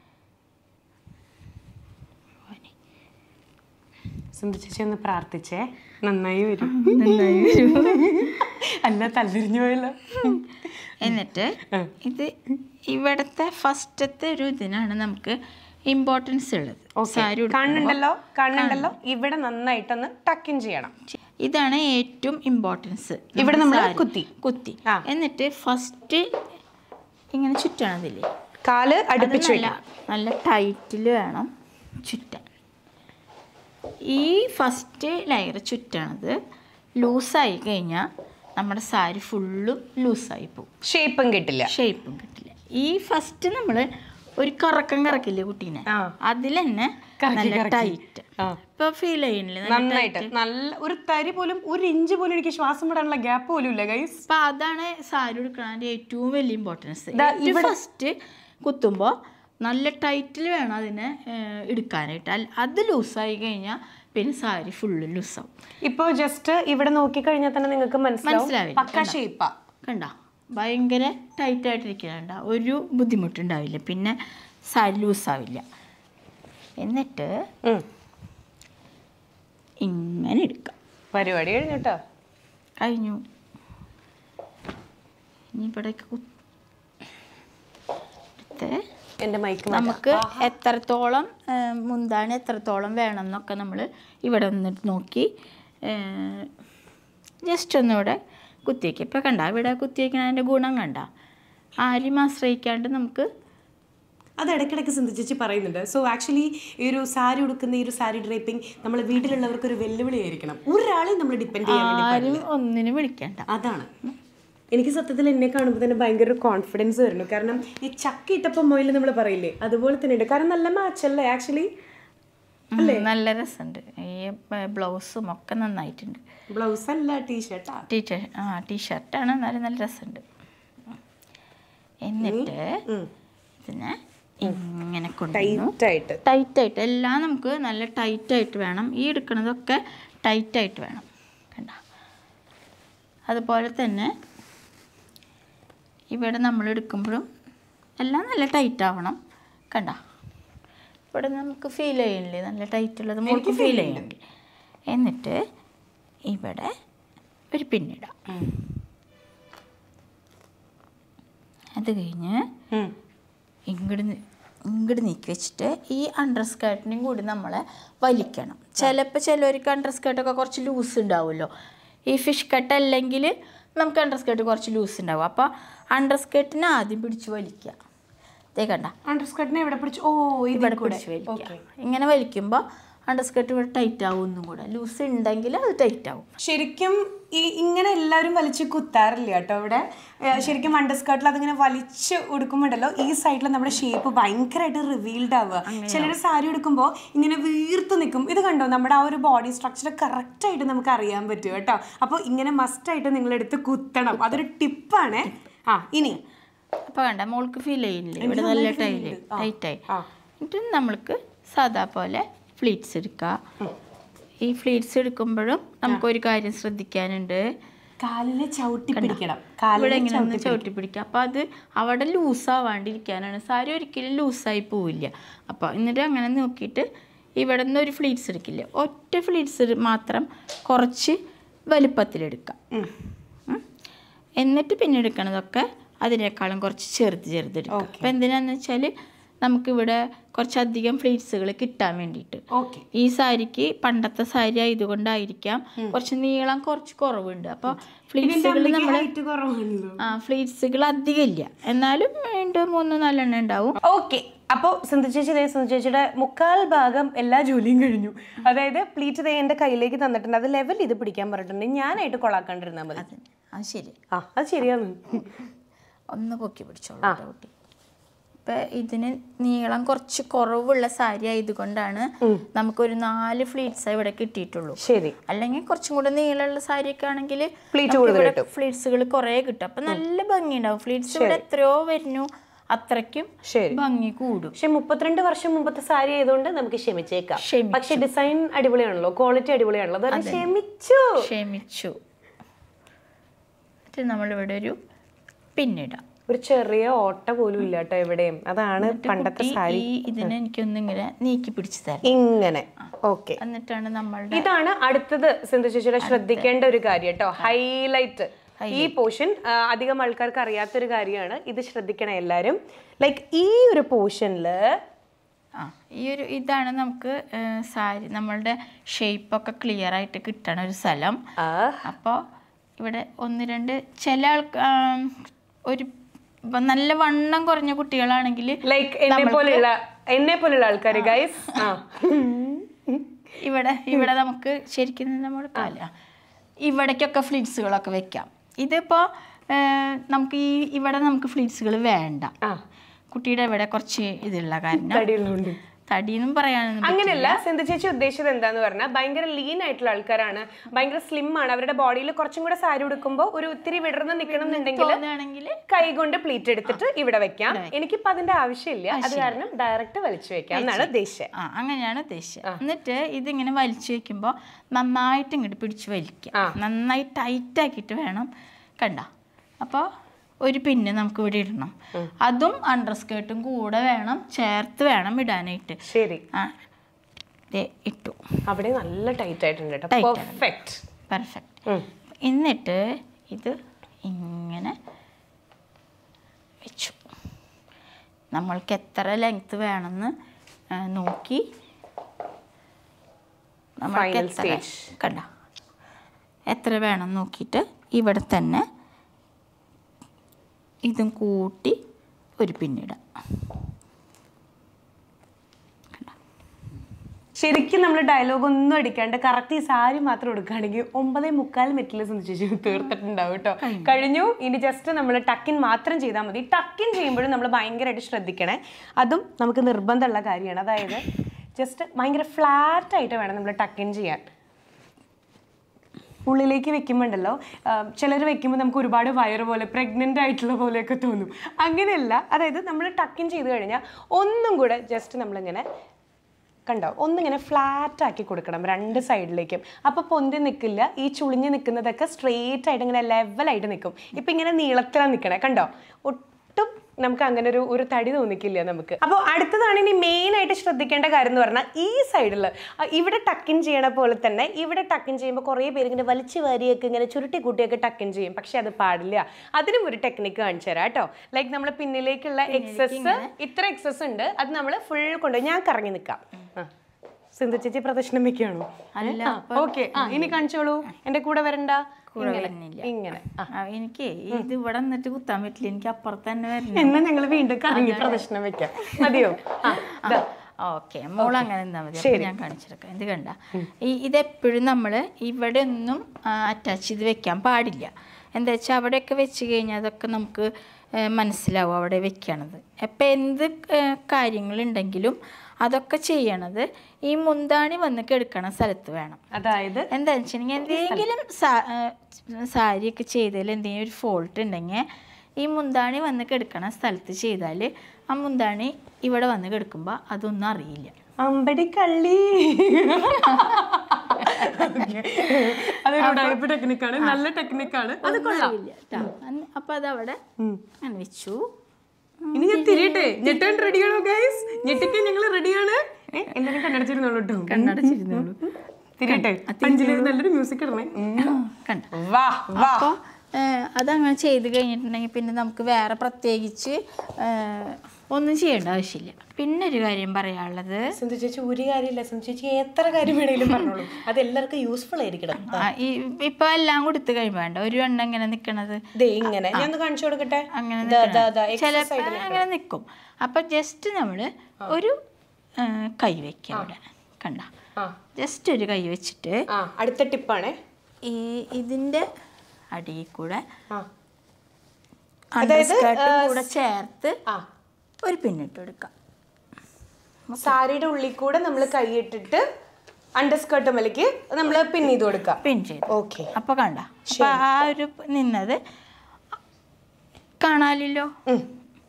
സുന്ദർ ചേച്ചി ഒന്ന് പ്രാർത്ഥിച്ചേ നന്നായി വരും നന്നായി വരും. അല്ല തല്ലിരിഞ്ഞു പോയല്ലോ എന്നിട്ട് ഇത് ഇവിടത്തെ ഫസ്റ്റത്തെ ഒരു ഇതിനാണ് നമുക്ക് ഇമ്പോർട്ടൻസ് ഉള്ളത് സാരി ഉടുക്കുമ്പോ കണ്ണുണ്ടല്ലോ കണ്ണുണ്ടല്ലോ ഇവിടെ നന്നായിട്ടൊന്ന് ടക്കിൻ ചെയ്യണം ഇതാണ് ഏറ്റവും ഇമ്പോർട്ടൻസ് ഇവിടെ നമ്മള് കുത്തി. കുത്തി ആ. എന്നിട്ട് ഫസ്റ്റ് ഇങ്ങനെ ചുറ്റണതില്ലേ കാല് അത് അടുപ്പിച്ച് നല്ല വെക്കണം നല്ല ടൈറ്റിൽ വേണം ചുറ്റാൻ ഈ ഫസ്റ്റ് ലെയർ ചുറ്റണത് ലൂസായി കഴിഞ്ഞാൽ നമ്മുടെ സാരി ഫുള്ളും ലൂസായി പോകും ഷേപ്പും കിട്ടില്ല ഷേപ്പും കിട്ടില്ല ഈ ഫസ്റ്റ് നമ്മൾ ഒരു കറക്കം കറക്കില്ലേ കുട്ടീനെ ആ. അതിൽ തന്നെ കറക്കി, നല്ല കറക്കി. ടൈറ്റ് ആ. ഇപ്പൊ ഫീൽ ചെയ്യണില്ലേ നല്ല നന്നായിട്ട് tight? നല്ല ഒരു തരി പോലും ഒരു ഇഞ്ച് പോലും എനിക്ക് ശ്വാസം വിടാനുള്ള ഗ്യാപ്പ് പോലും ഇല്ല ഗൈസ് അപ്പൊ അതാണ് സാരി എടുക്കണതിന്റെ ഏറ്റവും വലിയ ഇമ്പോർട്ടൻസ് ദാ ഫസ്റ്റ് കുത്തുമ്പോൾ നല്ല ടൈറ്റിൽ വേണം അതിനെ ഏഹ്, എടുക്കാനായിട്ട് അല്ല അത് ലൂസായി കഴിഞ്ഞാൽ പിന്നെ സാരി ഫുള്ള് ലൂസാവും ഇപ്പൊ ജസ്റ്റ് ഇവിടെ നോക്കി കഴിഞ്ഞാൽ തന്നെ നിങ്ങൾക്ക് മനസ്സിലാവും മനസ്സിലാവില്ല. പക്ക ഷേപ്പാ കണ്ട ഭയങ്കര ടൈറ്റ് ആയിട്ടിരിക്കണണ്ട ഒരു ബുദ്ധിമുട്ടുണ്ടാവില്ല പിന്നെ സാരി ലൂസാവില്ല എന്നിട്ട് ഇങ്ങനെ എടുക്കാം പരിപാടി കഴിഞ്ഞു കേട്ടോ കഴിഞ്ഞു ഇനി ഇവിടേക്ക് കുത്ത് എടുത്ത് എന്റെ മൈക്ക് നമുക്ക് എത്രത്തോളം ആ, മുന്താണി എത്രത്തോളം വേണം എന്നൊക്കെ നമ്മൾ ഇവിടെ വന്നിട്ട് നോക്കി ജസ്റ്റ് ഒന്നിവിടെ കുത്തിവയ്ക്കുക ഇപ്പം കണ്ട ഇവിടെ കുത്തിവയ്ക്കണതിൻ്റെ ഗുണം കണ്ട ആരും ആശ്രയിക്കാണ്ട് നമുക്ക് അത് ഇടയ്ക്കിടയ്ക്ക് ചിന്തിച്ച് പറയുന്നുണ്ട് സോ ആക്ച്വലി ഈ ഒരു സാരി ഉടുക്കുന്ന ഈ ഒരു സാരി ഡ്രേപ്പിംഗ് നമ്മൾ വീട്ടിലുള്ളവർക്ക് ഒരു വെല്ലുവിളി ആയിരിക്കണം ഒരാളെയും നമ്മൾ ഡിപ്പെൻഡ് ചെയ്യാൻ വേണ്ടി ആരും ഒന്നിനും വിളിക്കണ്ട അതാണ് എനിക്ക് സത്യത്തിൽ എന്നെ കാണുമ്പോൾ തന്നെ ഭയങ്കര ഒരു കോൺഫിഡൻസ് വരുന്നു കാരണം ഈ ചക്ക ഇട്ടപ്പം മൊയിൽ നമ്മൾ പറയില്ലേ അതുപോലെ തന്നെ ഉണ്ട് കാരണം നല്ല മാച്ച് അല്ലേ ആക്ച്വലി ഉം, നല്ല രസമുണ്ട് ഈ ബ്ലൗസും ഒക്കെ നന്നായിട്ടുണ്ട് ബ്ലൗസ് അല്ല ടീഷർട്ടാ ടീഷർട്ട് ആ ടീഷർട്ടാണ് എന്നാലും നല്ല രസമുണ്ട് എന്നിട്ട് ഇതിനെ ഇങ്ങനെ കൊണ്ടുവന്നു ടൈറ്റ് ആയിട്ട് ടൈറ്റായിട്ട് എല്ലാം നമുക്ക് നല്ല ടൈറ്റായിട്ട് വേണം ഈ എടുക്കുന്നതൊക്കെ ടൈറ്റായിട്ട് വേണം കണ്ട അതുപോലെ തന്നെ ഇവിടെ നമ്മൾ എടുക്കുമ്പോഴും എല്ലാം നല്ല ടൈറ്റ് ആവണം കണ്ട ഇവിടെ നമുക്ക് ഫീൽ ചെയ്യണില്ലേ നല്ല ടൈറ്റ് ഉള്ളത് നമുക്ക് ഫീൽ ചെയ്യണില്ലേ എന്നിട്ട് ഇവിടെ ഒരു പിന്നിടാം അത് കഴിഞ്ഞ് ഉം. ഇങ്ങോട്ട് ഇങ്ങോട്ട് നീക്കി വെച്ചിട്ട് ഈ അണ്ടർ സ്കേർട്ടിനും കൂടി നമ്മളെ വലിക്കണം ചിലപ്പോൾ ചിലവർക്ക് അണ്ടർ സ്കേർട്ടൊക്കെ കുറച്ച് ലൂസ് ഉണ്ടാവുമല്ലോ ഈ ഫിഷ് കട്ട് അല്ലെങ്കിൽ നമുക്ക് അണ്ടർ സ്കേർട്ട് കുറച്ച് ലൂസ് ഉണ്ടാവും അപ്പോൾ അണ്ടർ സ്കേർട്ടിനെ ആദ്യം പിടിച്ച് വലിക്കുക ഇതേ കണ്ട അണ്ടർ സ്കർട്ടിനെ എവിടെ പിടിച്ചു ഓ ഇവിടെ ഇവിടെ കൂടെ പിടിച്ച് വലിക്കുക ഇങ്ങനെ വലിക്കുമ്പോൾ അണ്ടർ സ്കേർട്ട് ഇവിടെ ടൈറ്റ് ആവും ഒന്നും കൂടെ ലൂസ് ഉണ്ടെങ്കിൽ അത് ടൈറ്റ് ആവും ശരിക്കും ഈ ഇങ്ങനെ എല്ലാവരും വലിച്ച് കുത്താറില്ല കേട്ടോ ഇവിടെ ഏ, ശരിക്കും അണ്ടർ സ്കർട്ടിൽ അതിങ്ങനെ വലിച്ച് ഉടുക്കുമ്പോണ്ടല്ലോ ഈ സൈഡിൽ നമ്മുടെ ഷേപ്പ് ഭയങ്കരമായിട്ട് റിവീൽഡ് ആവുക ചിലർ സാരി ഉടുക്കുമ്പോൾ ഇങ്ങനെ വീർത്ത് നിൽക്കും ഇത് കണ്ടോ നമ്മുടെ ആ ഒരു ബോഡി സ്ട്രക്ചർ കറക്റ്റായിട്ട് നമുക്ക് അറിയാൻ പറ്റും കേട്ടോ അപ്പോൾ ഇങ്ങനെ മസ്റ്റായിട്ട് നിങ്ങൾ എടുത്ത് കുത്തണം അതൊരു ടിപ്പാണ് ആ ഇനി അപ്പോൾ കണ്ട മോൾക്ക് ഫീൽ ചെയ്യുന്നില്ലേ ഇവിടെ നല്ല ടൈറ്റ് ടൈറ്റായി എന്നിട്ട് നമ്മൾക്ക് സാധാ പോലെ ഫ്ലീറ്റ്സ് എടുക്കുക ഈ ഫ്ലീറ്റ്സ് എടുക്കുമ്പോഴും നമുക്കൊരു കാര്യം ശ്രദ്ധിക്കാനുണ്ട് കാലിനെ ചവിട്ടി പിടിക്കണം ഇവിടെ കാലിനെ ഇങ്ങനെ ഒന്ന് ചവിട്ടി പിടിക്കുക അപ്പോൾ അത് അവിടെ ലൂസാവാണ്ടിരിക്കാനാണ് സാരി ഒരിക്കലും ലൂസായി പോവില്ല അപ്പോൾ എന്നിട്ട് അങ്ങനെ നോക്കിയിട്ട് ഇവിടെ നിന്ന് ഒരു ഫ്ലീറ്റ്സ് എടുക്കില്ല ഒറ്റ ഫ്ലീറ്റ്സ് മാത്രം കുറച്ച് വലുപ്പത്തിലെടുക്കാം ഉം. എന്നിട്ട് പിന്നെ എടുക്കണതൊക്കെ അതിനേക്കാളും കുറച്ച് ചെറുത് ചെറുതെടുക്കാം അപ്പം എന്തിനാന്ന് വെച്ചാൽ നമുക്കിവിടെ കുറച്ചധികം ഫ്ലീറ്റ്സുകൾ കിട്ടാൻ വേണ്ടിയിട്ട് ഓക്കെ ഈ സാരിക്ക് പണ്ടത്തെ സാരി ആയതുകൊണ്ടായിരിക്കാം കുറച്ച് നീളം കുറച്ച് കുറവുണ്ട് അപ്പോൾ ഫ്ലീറ്റ്സുകൾ നമ്മൾ ഹൈറ്റ് കുറവാണല്ലോ ആ ഫ്ലീറ്റ്സുകൾ അധികം ഇല്ല എന്നാലും രണ്ട് മൂന്ന് നാലെണ്ണം ഉണ്ടാവും ഓക്കെ അപ്പോൾ സിന്ധു ചേച്ചി ദേ സിന്ധു ചേച്ചിയുടെ മുക്കാൽ ഭാഗം എല്ലാ ജോലിയും കഴിഞ്ഞു അതായത് പ്ലീറ്റ് ദേ എൻ്റെ കയ്യിലേക്ക് തന്നിട്ടുണ്ട് അത് ലെവൽ ഇത് പിടിക്കാൻ പറഞ്ഞിട്ടുണ്ട് ഞാനായിട്ട് കൊളാക്കാണ്ടിരുന്നാൽ മതി അതന്നെ അത് ശരി ആ അത് ശരിയാണ് ഒന്ന് പൊക്കി പിടിച്ചോളൂ കേട്ടോ കുട്ടി ഇപ്പം ഇതിന് നീളം കുറച്ച് കുറവുള്ള സാരി ആയതുകൊണ്ടാണ് നമുക്കൊരു നാല് ഫ്ലീറ്റ്സ് ഇവിടെ കിട്ടിയിട്ടുള്ളൂ ശരി അല്ലെങ്കിൽ കുറച്ചും കൂടെ നീളമുള്ള സാരിയൊക്കെ ആണെങ്കിൽ Pleat കൂടുതൽ കിട്ടും. ഫ്ലീറ്റ്സുകൾ കുറേ കിട്ടും അപ്പം നല്ല ഭംഗിയുണ്ടാവും ഫ്ലീറ്റ്സ് ഇവിടെ എത്രയോ വരുന്നു അത്രയ്ക്കും ശരി. ഭംഗി കൂടും പക്ഷെ മുപ്പത്തിരണ്ട് വർഷം മുമ്പത്തെ സാരി ആയതുകൊണ്ട് നമുക്ക് ക്ഷമിച്ചേക്കാം ക്ഷമിച്ചു. പക്ഷെ ഡിസൈൻ അടിപൊളിയാണല്ലോ ക്വാളിറ്റി അടിപൊളിയാണല്ലോ അതുകൊണ്ട് ക്ഷമിച്ചു ക്ഷമിച്ചു എന്നിട്ട് നമ്മളിവിടെ ഒരു പിന്നിടാം ഒരു ചെറിയ ഓട്ട പോലും ഇല്ല കേട്ടോ എവിടെയും അതാണ് പണ്ടത്തെ കുട്ടി സാരി ഈ ഇതിനെ എനിക്കൊന്ന് ഇങ്ങനെ നീക്കി പിടിച്ചു തരാം ഇങ്ങനെ ഓക്കെ എന്നിട്ടാണ് നമ്മളുടെ ഇതാണ് അടുത്തത് സിന്ധു ചേച്ചിയുടെ ശ്രദ്ധിക്കേണ്ട ഒരു കാര്യം കേട്ടോ ഹൈലൈറ്റ് ഈ പോർഷൻ അധികം ആൾക്കാർക്ക് അറിയാത്തൊരു കാര്യമാണ് ഇത് ശ്രദ്ധിക്കണം എല്ലാരും ലൈക്ക് ഈ ഒരു പോർഷനില് ആ ഈ ഒരു ഇതാണ് നമുക്ക് ഏ, സാരി നമ്മളുടെ ഷേപ്പൊക്കെ ക്ലിയർ ആയിട്ട് കിട്ടണ ഒരു സ്ഥലം അപ്പോൾ ഇവിടെ ഒന്ന് രണ്ട് ചില ആൾക്ക് ആ, ഒരു ഇപ്പൊ നല്ല വണ്ണം കുറഞ്ഞ കുട്ടികളാണെങ്കിൽ ലൈക്ക് എന്നെ പോലെയുള്ള എന്നെ പോലെയുള്ള ആൾക്കാർ ഗൈസ് ആ ഇവിടെ ഇവിടെ നമുക്ക് ശരിക്കും നമ്മുടെ കാല ഇവിടേക്കൊക്കെ ഫ്ലിറ്റ്സുകളൊക്കെ വെക്കാം ഇതിപ്പോൾ നമുക്ക് ഈ ഇവിടെ നമുക്ക് ഫ്ലിറ്റ്സുകൾ വേണ്ട ആ കുട്ടിയുടെ ഇവിടെ കുറച്ച് ഇതുള്ള കാരണം തടിയുള്ളതുകൊണ്ട് തടിയെന്നും പറയാനൊന്നും അങ്ങനെയല്ല സിന്ധു ചേച്ചി ഉദ്ദേശിച്ചത് എന്താന്ന് പറഞ്ഞാൽ ഭയങ്കര ലീൻ ആയിട്ടുള്ള ആൾക്കാരാണ് ഭയങ്കര സ്ലിം ആണ് അവരുടെ ബോഡിയിൽ കുറച്ചും കൂടെ സാരി ഉടുക്കുമ്പോൾ ഒരു ഒത്തിരി വിടർന്ന് നിൽക്കണം എന്നുണ്ടെങ്കിൽ തോന്നുകയാണെങ്കിൽ കൈ കൊണ്ട് പ്ലീറ്റ് എടുത്തിട്ട് ഇവിടെ വെക്കാം എനിക്കിപ്പോ അതിന്റെ ആവശ്യമില്ല അത് കാരണം ഡയറക്റ്റ് വലിച്ചു വെക്കാം എന്നാണ് ഉദ്ദേശിച്ചത് ആ അങ്ങനെയാണ് ഉദ്ദേശിച്ചത് എന്നിട്ട് ഇതിങ്ങനെ വലിച്ചു വെക്കുമ്പോൾ നന്നായിട്ട് ഇങ്ങോട്ട് പിടിച്ച് വലിക്കുക നന്നായി ടൈറ്റ് ആക്കിയിട്ട് വേണം കണ്ട അപ്പോൾ ഒരു പിന്ന് നമുക്ക് ഇവിടെ ഇടണം അതും അണ്ടർ സ്കേർട്ടും കൂടെ വേണം ചേർത്ത് വേണം ഇടാനായിട്ട് ശരി ആ ദേ ഇട്ടു അവിടെ നല്ല ടൈറ്റ് ആയിട്ടുണ്ട് കേട്ടോ Tight ആണ്. പെർഫെക്റ്റ് പെർഫെക്റ്റ് എന്നിട്ട് ഇത് ഇങ്ങനെ വെച്ചു നമ്മൾക്ക് എത്ര ലെങ്ത് വേണമെന്ന് ആ, നോക്കി നമ്മൾക്ക് Final എത്ര stage. കണ്ട എത്ര വേണം നോക്കിയിട്ട് ഇവിടെ തന്നെ ഇതും കൂട്ടി ഒരു പിന്നിടാം ശരിക്കും നമ്മൾ ഡയലോഗ് ഒന്നും അടിക്കാണ്ട് കറക്റ്റ് ഈ സാരി മാത്രം എടുക്കുകയാണെങ്കിൽ ഒമ്പതേ മുക്കാൽ മിനിറ്റിൽ സംബന്ധിച്ച് തീർത്തിട്ടുണ്ടാവും കേട്ടോ കഴിഞ്ഞു ഇനി ജസ്റ്റ് നമ്മൾ ടക്കിൻ മാത്രം ചെയ്താൽ മതി ടക്കിൻ ചെയ്യുമ്പോഴും നമ്മൾ ഭയങ്കരമായിട്ട് ശ്രദ്ധിക്കണേ അതും നമുക്ക് നിർബന്ധമുള്ള കാര്യമാണ് അതായത് ജസ്റ്റ് ഭയങ്കര ഫ്ലാറ്റ് ആയിട്ട് വേണം നമ്മൾ ടക്കിൻ ചെയ്യാൻ ഉള്ളിലേക്ക് വെക്കുമ്പോണ്ടല്ലോ ചിലർ വെക്കുമ്പോൾ നമുക്ക് ഒരുപാട് വയറ് പോലെ പ്രഗ്നൻ്റ് ആയിട്ടുള്ള പോലെയൊക്കെ തോന്നും അങ്ങനെയല്ല അതായത് നമ്മൾ ടക്കിൻ ചെയ്ത് കഴിഞ്ഞാൽ ഒന്നും കൂടെ ജസ്റ്റ് നമ്മളിങ്ങനെ കണ്ടോ ഒന്നിങ്ങനെ ഫ്ലാറ്റ് ആക്കി കൊടുക്കണം രണ്ട് സൈഡിലേക്കും അപ്പോൾ പൊന്തി നിൽക്കില്ല ഈ ചുളിഞ്ഞ് നിൽക്കുന്നതൊക്കെ സ്ട്രെയിറ്റ് ആയിട്ട് ഇങ്ങനെ ലെവലായിട്ട് നിൽക്കും ഇപ്പം ഇങ്ങനെ നീളത്തിലാണ് നിൽക്കണേ കണ്ടോ ഒട്ടും നമുക്ക് അങ്ങനെ ഒരു ഒരു തടി തോന്നിക്കില്ല നമുക്ക് അപ്പോൾ അടുത്തതാണ് ഇനി മെയിൻ ആയിട്ട് ശ്രദ്ധിക്കേണ്ട കാര്യം എന്ന് പറഞ്ഞാൽ ഈ സൈഡിൽ ഇവിടെ ടക്കിൻ ചെയ്യണ പോലെ തന്നെ ഇവിടെ ടക്കിൻ ചെയ്യുമ്പോൾ കുറേ പേര് ഇങ്ങനെ വലിച്ചു വാരിയൊക്കെ ഇങ്ങനെ ചുരുട്ടി കൂട്ടിയൊക്കെ ടക്കിൻ ചെയ്യും പക്ഷെ അത് പാടില്ല അതിനും ഒരു ടെക്നിക്ക് കാണിച്ചു തരാം കേട്ടോ ലൈക്ക് നമ്മൾ പിന്നിലേക്കുള്ള എക്സസ് ഇത്ര എക്സസ് ഉണ്ട് അത് നമ്മൾ ഫുൾ കൊണ്ടുപോയി ഞാൻ കറങ്ങി നിൽക്കാം ആ. സിന്ധു ചേച്ചി പ്രദർശനം വെക്കുകയാണോ അല്ല, ഓക്കെ ആ ഇനി കാണിച്ചോളൂ എന്റെ കൂടെ വരണ്ട കൂടെ ഇങ്ങനെ, വരുന്നില്ല. ഇങ്ങനെ ആ. ആ, എനിക്ക് ഇത് ഇവിടെ നിന്നിട്ട് കുത്താൻ പറ്റില്ല എനിക്ക് അപ്പുറത്ത് തന്നെ വരണം എന്നാ ഞങ്ങൾ വീണ്ടും കറങ്ങി പ്രദർശനം വെക്കാം മതിയോ ആ ദാ. ഓക്കെ മോൾ അങ്ങനെ നിന്നാ മതി അപ്പൊ ഞാൻ കാണിച്ചെടുക്കാം ഇത് കണ്ട ഈ ഇതെപ്പോഴും നമ്മൾ ഇവിടെ ഒന്നും അറ്റാച്ച് ചെയ്ത് വെക്കാൻ പാടില്ല എന്താ വെച്ചാൽ അവിടെയൊക്കെ വെച്ച് കഴിഞ്ഞാൽ അതൊക്കെ നമുക്ക് ആ, മനസ്സിലാവും അവിടെ വെക്കണത് അപ്പം എന്ത് ആ, കാര്യങ്ങളുണ്ടെങ്കിലും അതൊക്കെ ചെയ്യണത് ഈ മുന്താണി വന്ന് കിടക്കണ സ്ഥലത്ത് വേണം അതായത് എന്താണെന്ന് വെച്ചിട്ടുണ്ടെങ്കിൽ എന്തെങ്കിലും സാ- ആ, സാരിയൊക്കെ ചെയ്തതിൽ എന്തെങ്കിലും ഒരു ഫോൾട്ട് ഉണ്ടെങ്കിൽ ഈ മുന്താണി വന്ന് കിടക്കണ സ്ഥലത്ത് ചെയ്താൽ ആ മുന്താണി ഇവിടെ വന്ന് കിടക്കുമ്പോൾ അതൊന്നും അറിയില്ല അമ്പടി കള്ളി അതൊരു ഉടായിപ്പ് ടെക്നിക്കാണ് നല്ല ടെക്നിക്കാണ് അത് കൊള്ളാം അറിയില്ല ട്ടാ. അന്ന് അപ്പൊ അതവിടെ അങ്ങനെ വെച്ചു ഇനി ഞാൻ തിരിയട്ടെ ഞെട്ടാൻ റെഡിയാണോ ഗൈസ് ഞെട്ടിക്കാൻ ഞങ്ങൾ റെഡിയാണ് എല്ലാവരും കണ്ണടച്ചിരുന്നോളൂ കേട്ടോ കണ്ണടച്ചിരുന്നോളൂ തിരിയട്ടെ അഞ്ചില് നല്ലൊരു മ്യൂസിക് ഇടണേ കണ്ട വാ വാ അപ്പോൾ അതങ്ങനെ ചെയ്ത് കഴിഞ്ഞിട്ടുണ്ടെങ്കിൽ പിന്നെ നമുക്ക് വേറെ പ്രത്യേകിച്ച് ഏ, ഒന്നും ചെയ്യേണ്ട ആവശ്യമില്ല പിന്നെ ഒരു കാര്യം പറയാനുള്ളത് സിന്ധു ചേച്ചി ഒരു കാര്യമില്ല സിന്ധു ചേച്ചി എത്ര കാര്യം വേണേലും പറഞ്ഞോളൂ അത് എല്ലാവർക്കും യൂസ്ഫുൾ ആയിരിക്കണം ആ, ഈ ഇപ്പൊ എല്ലാം കൊടുത്തു കഴിയുമ്പോ വേണ്ട ഒരു എണ്ണ ഇങ്ങനെ നിക്കണത് ദേ ഇങ്ങനെ ഞാൻ ഒന്ന് കാണിച്ചു കൊടുക്കട്ടെ അങ്ങനെ ദാ, ദാ, ദാ, ചിലപ്പോ exercise ആയിട്ട് അങ്ങനെ നിക്കും അപ്പൊ ജസ്റ്റ് നമ്മള് ഒരു ആ, കൈ വെക്കുക അവിടെ കണ്ട ആ ജസ്റ്റ് ഒരു കൈ വെച്ചിട്ട് ആ അടുത്ത ടിപ്പാണേ ഈ ഇതിന്റെ അടിയിൽ കൂടെ ആ അണ്ടർസ്കേർട്ടും കൂടെ ചേർത്ത് ആ ഒരു പിന്നിട്ട് എടുക്കാം സാരിയുടെ ഉള്ളിൽ കൂടെ നമ്മൾ കൈയിട്ടിട്ട് അണ്ടർസ്കേർട്ട് മലക്ക് നമ്മൾ പിൻ ചെയ്ത് കൊടുക്കാം പിൻ ചെയ്ത് ഓക്കെ അപ്പൊ കണ്ട അപ്പൊ ആ ഒരു നിന്നത് കാണാലില്ലോ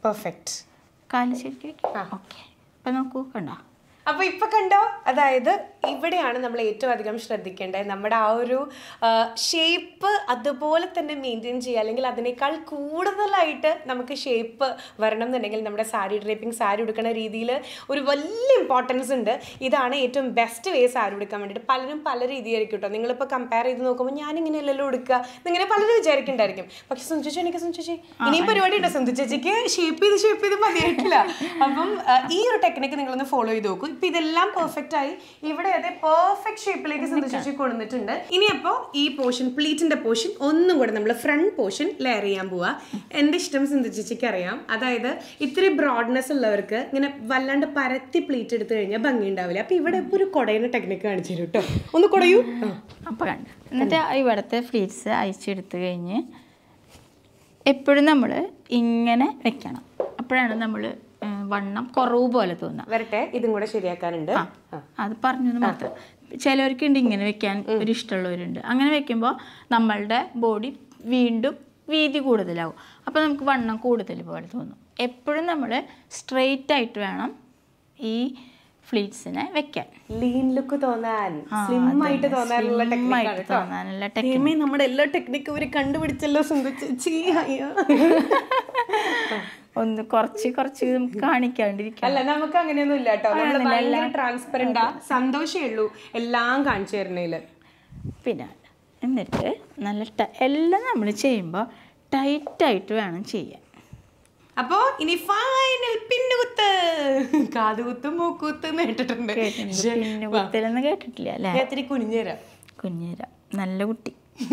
പെർഫെക്റ്റ് കാല് ശരിക്കും ഓക്കെ അപ്പം നോക്കൂ കണ്ടോ അപ്പൊ ഇപ്പൊ കണ്ടോ അതായത് ഇവിടെയാണ് നമ്മൾ ഏറ്റവും അധികം ശ്രദ്ധിക്കേണ്ടത് നമ്മുടെ ആ ഒരു ഷേപ്പ് അതുപോലെ തന്നെ മെയിൻറ്റെയിൻ ചെയ്യുക അല്ലെങ്കിൽ അതിനേക്കാൾ കൂടുതലായിട്ട് നമുക്ക് ഷേപ്പ് വരണം എന്നുണ്ടെങ്കിൽ നമ്മുടെ സാരി ഡ്രേപ്പിംഗ് സാരി ഉടുക്കുന്ന രീതിയിൽ ഒരു വലിയ ഇമ്പോർട്ടൻസ് ഉണ്ട് ഇതാണ് ഏറ്റവും ബെസ്റ്റ് വേ സാരി ഉടുക്കാൻ വേണ്ടിയിട്ട് പലരും പല രീതിയായിരിക്കും കേട്ടോ നിങ്ങളിപ്പോൾ കമ്പയർ ചെയ്ത് നോക്കുമ്പോൾ ഞാൻ ഇങ്ങനെയല്ലല്ലോ ഉടുക്കുക എന്നിങ്ങനെ പലരും വിചാരിക്കുന്നുണ്ടായിരിക്കും പക്ഷെ സുഞ്ചേച്ചി എനിക്ക് സുഞ്ചേച്ചി ഇനിയും പരിപാടി ഉണ്ട് സുന്ദു ചേച്ചിക്ക് ഷേപ്പ് ചെയ്ത് ഷേപ്പ് ചെയ്ത് മതിയായിട്ടില്ല അപ്പം ആ, ഈ ഒരു ടെക്നിക്ക് നിങ്ങളൊന്ന് ഫോളോ ചെയ്ത് നോക്കൂ ഇപ്പൊ ഇതെല്ലാം പെർഫെക്റ്റ് ആയി ഇവിടെ അതെ പെർഫെക്റ്റ് ഷേപ്പിലേക്ക് സുന്ദു ചേച്ചി കൊണ്ടുവന്നിട്ടുണ്ട് ഇനി അപ്പോൾ ഈ പോർഷൻ പ്ലീറ്റിന്റെ പോർഷൻ ഒന്നും കൂടെ നമ്മൾ ഫ്രണ്ട് പോർഷൻ ലെയർ ചെയ്യാൻ പോവാ എന്റെ ഇഷ്ടം സുന്ദു ചേച്ചിക്ക് അറിയാം അതായത് ഇത്തിരി ബ്രോഡ്നെസ് ഉള്ളവർക്ക് ഇങ്ങനെ വല്ലാണ്ട് പരത്തി പ്ലീറ്റ് എടുത്തു കഴിഞ്ഞാൽ ഭംഗി ഉണ്ടാവില്ല അപ്പൊ ഇവിടെ ഇപ്പൊ ഒരു കുടയുന്ന ടെക്നിക്ക് കാണിച്ചു തരും കേട്ടോ ഒന്ന് കുടയൂ ആ. അപ്പം കണ്ട് എന്നിട്ട് ഇവിടുത്തെ ഫ്ലീറ്റ്സ് അയച്ചെടുത്ത് കഴിഞ്ഞ് എപ്പോഴും നമ്മൾ ഇങ്ങനെ വെക്കണം അപ്പോഴാണ് നമ്മൾ വണ്ണം കുറവ് പോലെ തോന്നുക വരട്ടെ ഇതും കൂടെ ശരിയാക്കാനുണ്ട് ആ അത് പറഞ്ഞത് മാത്രം ചിലവർക്കുണ്ട് ഇങ്ങനെ വെക്കാൻ ഒരു ഇഷ്ടമുള്ളവരുണ്ട് അങ്ങനെ വെക്കുമ്പോൾ നമ്മളുടെ ബോഡി വീണ്ടും വീതി കൂടുതലാവും അപ്പോൾ നമുക്ക് വണ്ണം കൂടുതൽ പോലെ തോന്നും എപ്പോഴും നമ്മൾ സ്ട്രെയിറ്റ് ആയിട്ട് വേണം ഈ ഫ്ലീറ്റ്സിനെ വെക്കാൻ ലീൻ ലുക്ക് തോന്നാൻ ആ, സ്ലിം ആയിട്ട് അതന്നെ. തോന്നാനുള്ള Slim ടെക്നിക്കാണ് ആയിട്ട് കേട്ടോ തോന്നാനുള്ള technique. ദൈവമേ, നമ്മുടെ എല്ലാ ടെക്നിക്കും ഇവര് കണ്ടുപിടിച്ചല്ലോ സുന്ദർ ചേച്ചി അയ്യോ. ഒന്ന് കുറച്ച് കുറച്ച് നമുക്ക് കാണിക്കാണ്ടിരിക്കാം അല്ല നമുക്ക് അങ്ങനെയൊന്നും ഇല്ല കേട്ടോ നമ്മള് ഭയങ്കര ട്രാൻസ്പെറൻറ്റാ സന്തോഷമേ ഉള്ളൂ എല്ലാം കാണിച്ചു തരണേല് പിന്നെ എന്നിട്ട് നല്ല ട- എല്ലാം നമ്മൾ ചെയ്യുമ്പോൾ ടൈറ്റായിട്ട് വേണം ചെയ്യാൻ അപ്പോ ഇനി ഫൈനൽ പിന്നുകുത്ത് കാതുകുത്ത് മൂക്കുത്ത് കേട്ടിട്ടുണ്ട് കേട്ടിട്ടുണ്ട് പിന്നെ കുത്തലൊന്നും കേട്ടിട്ടില്ല അല്ലേ ഞാൻ ഇത്തിരി കുനിഞ്ഞുതരാം കുഞ്ഞേര നല്ല കുട്ടി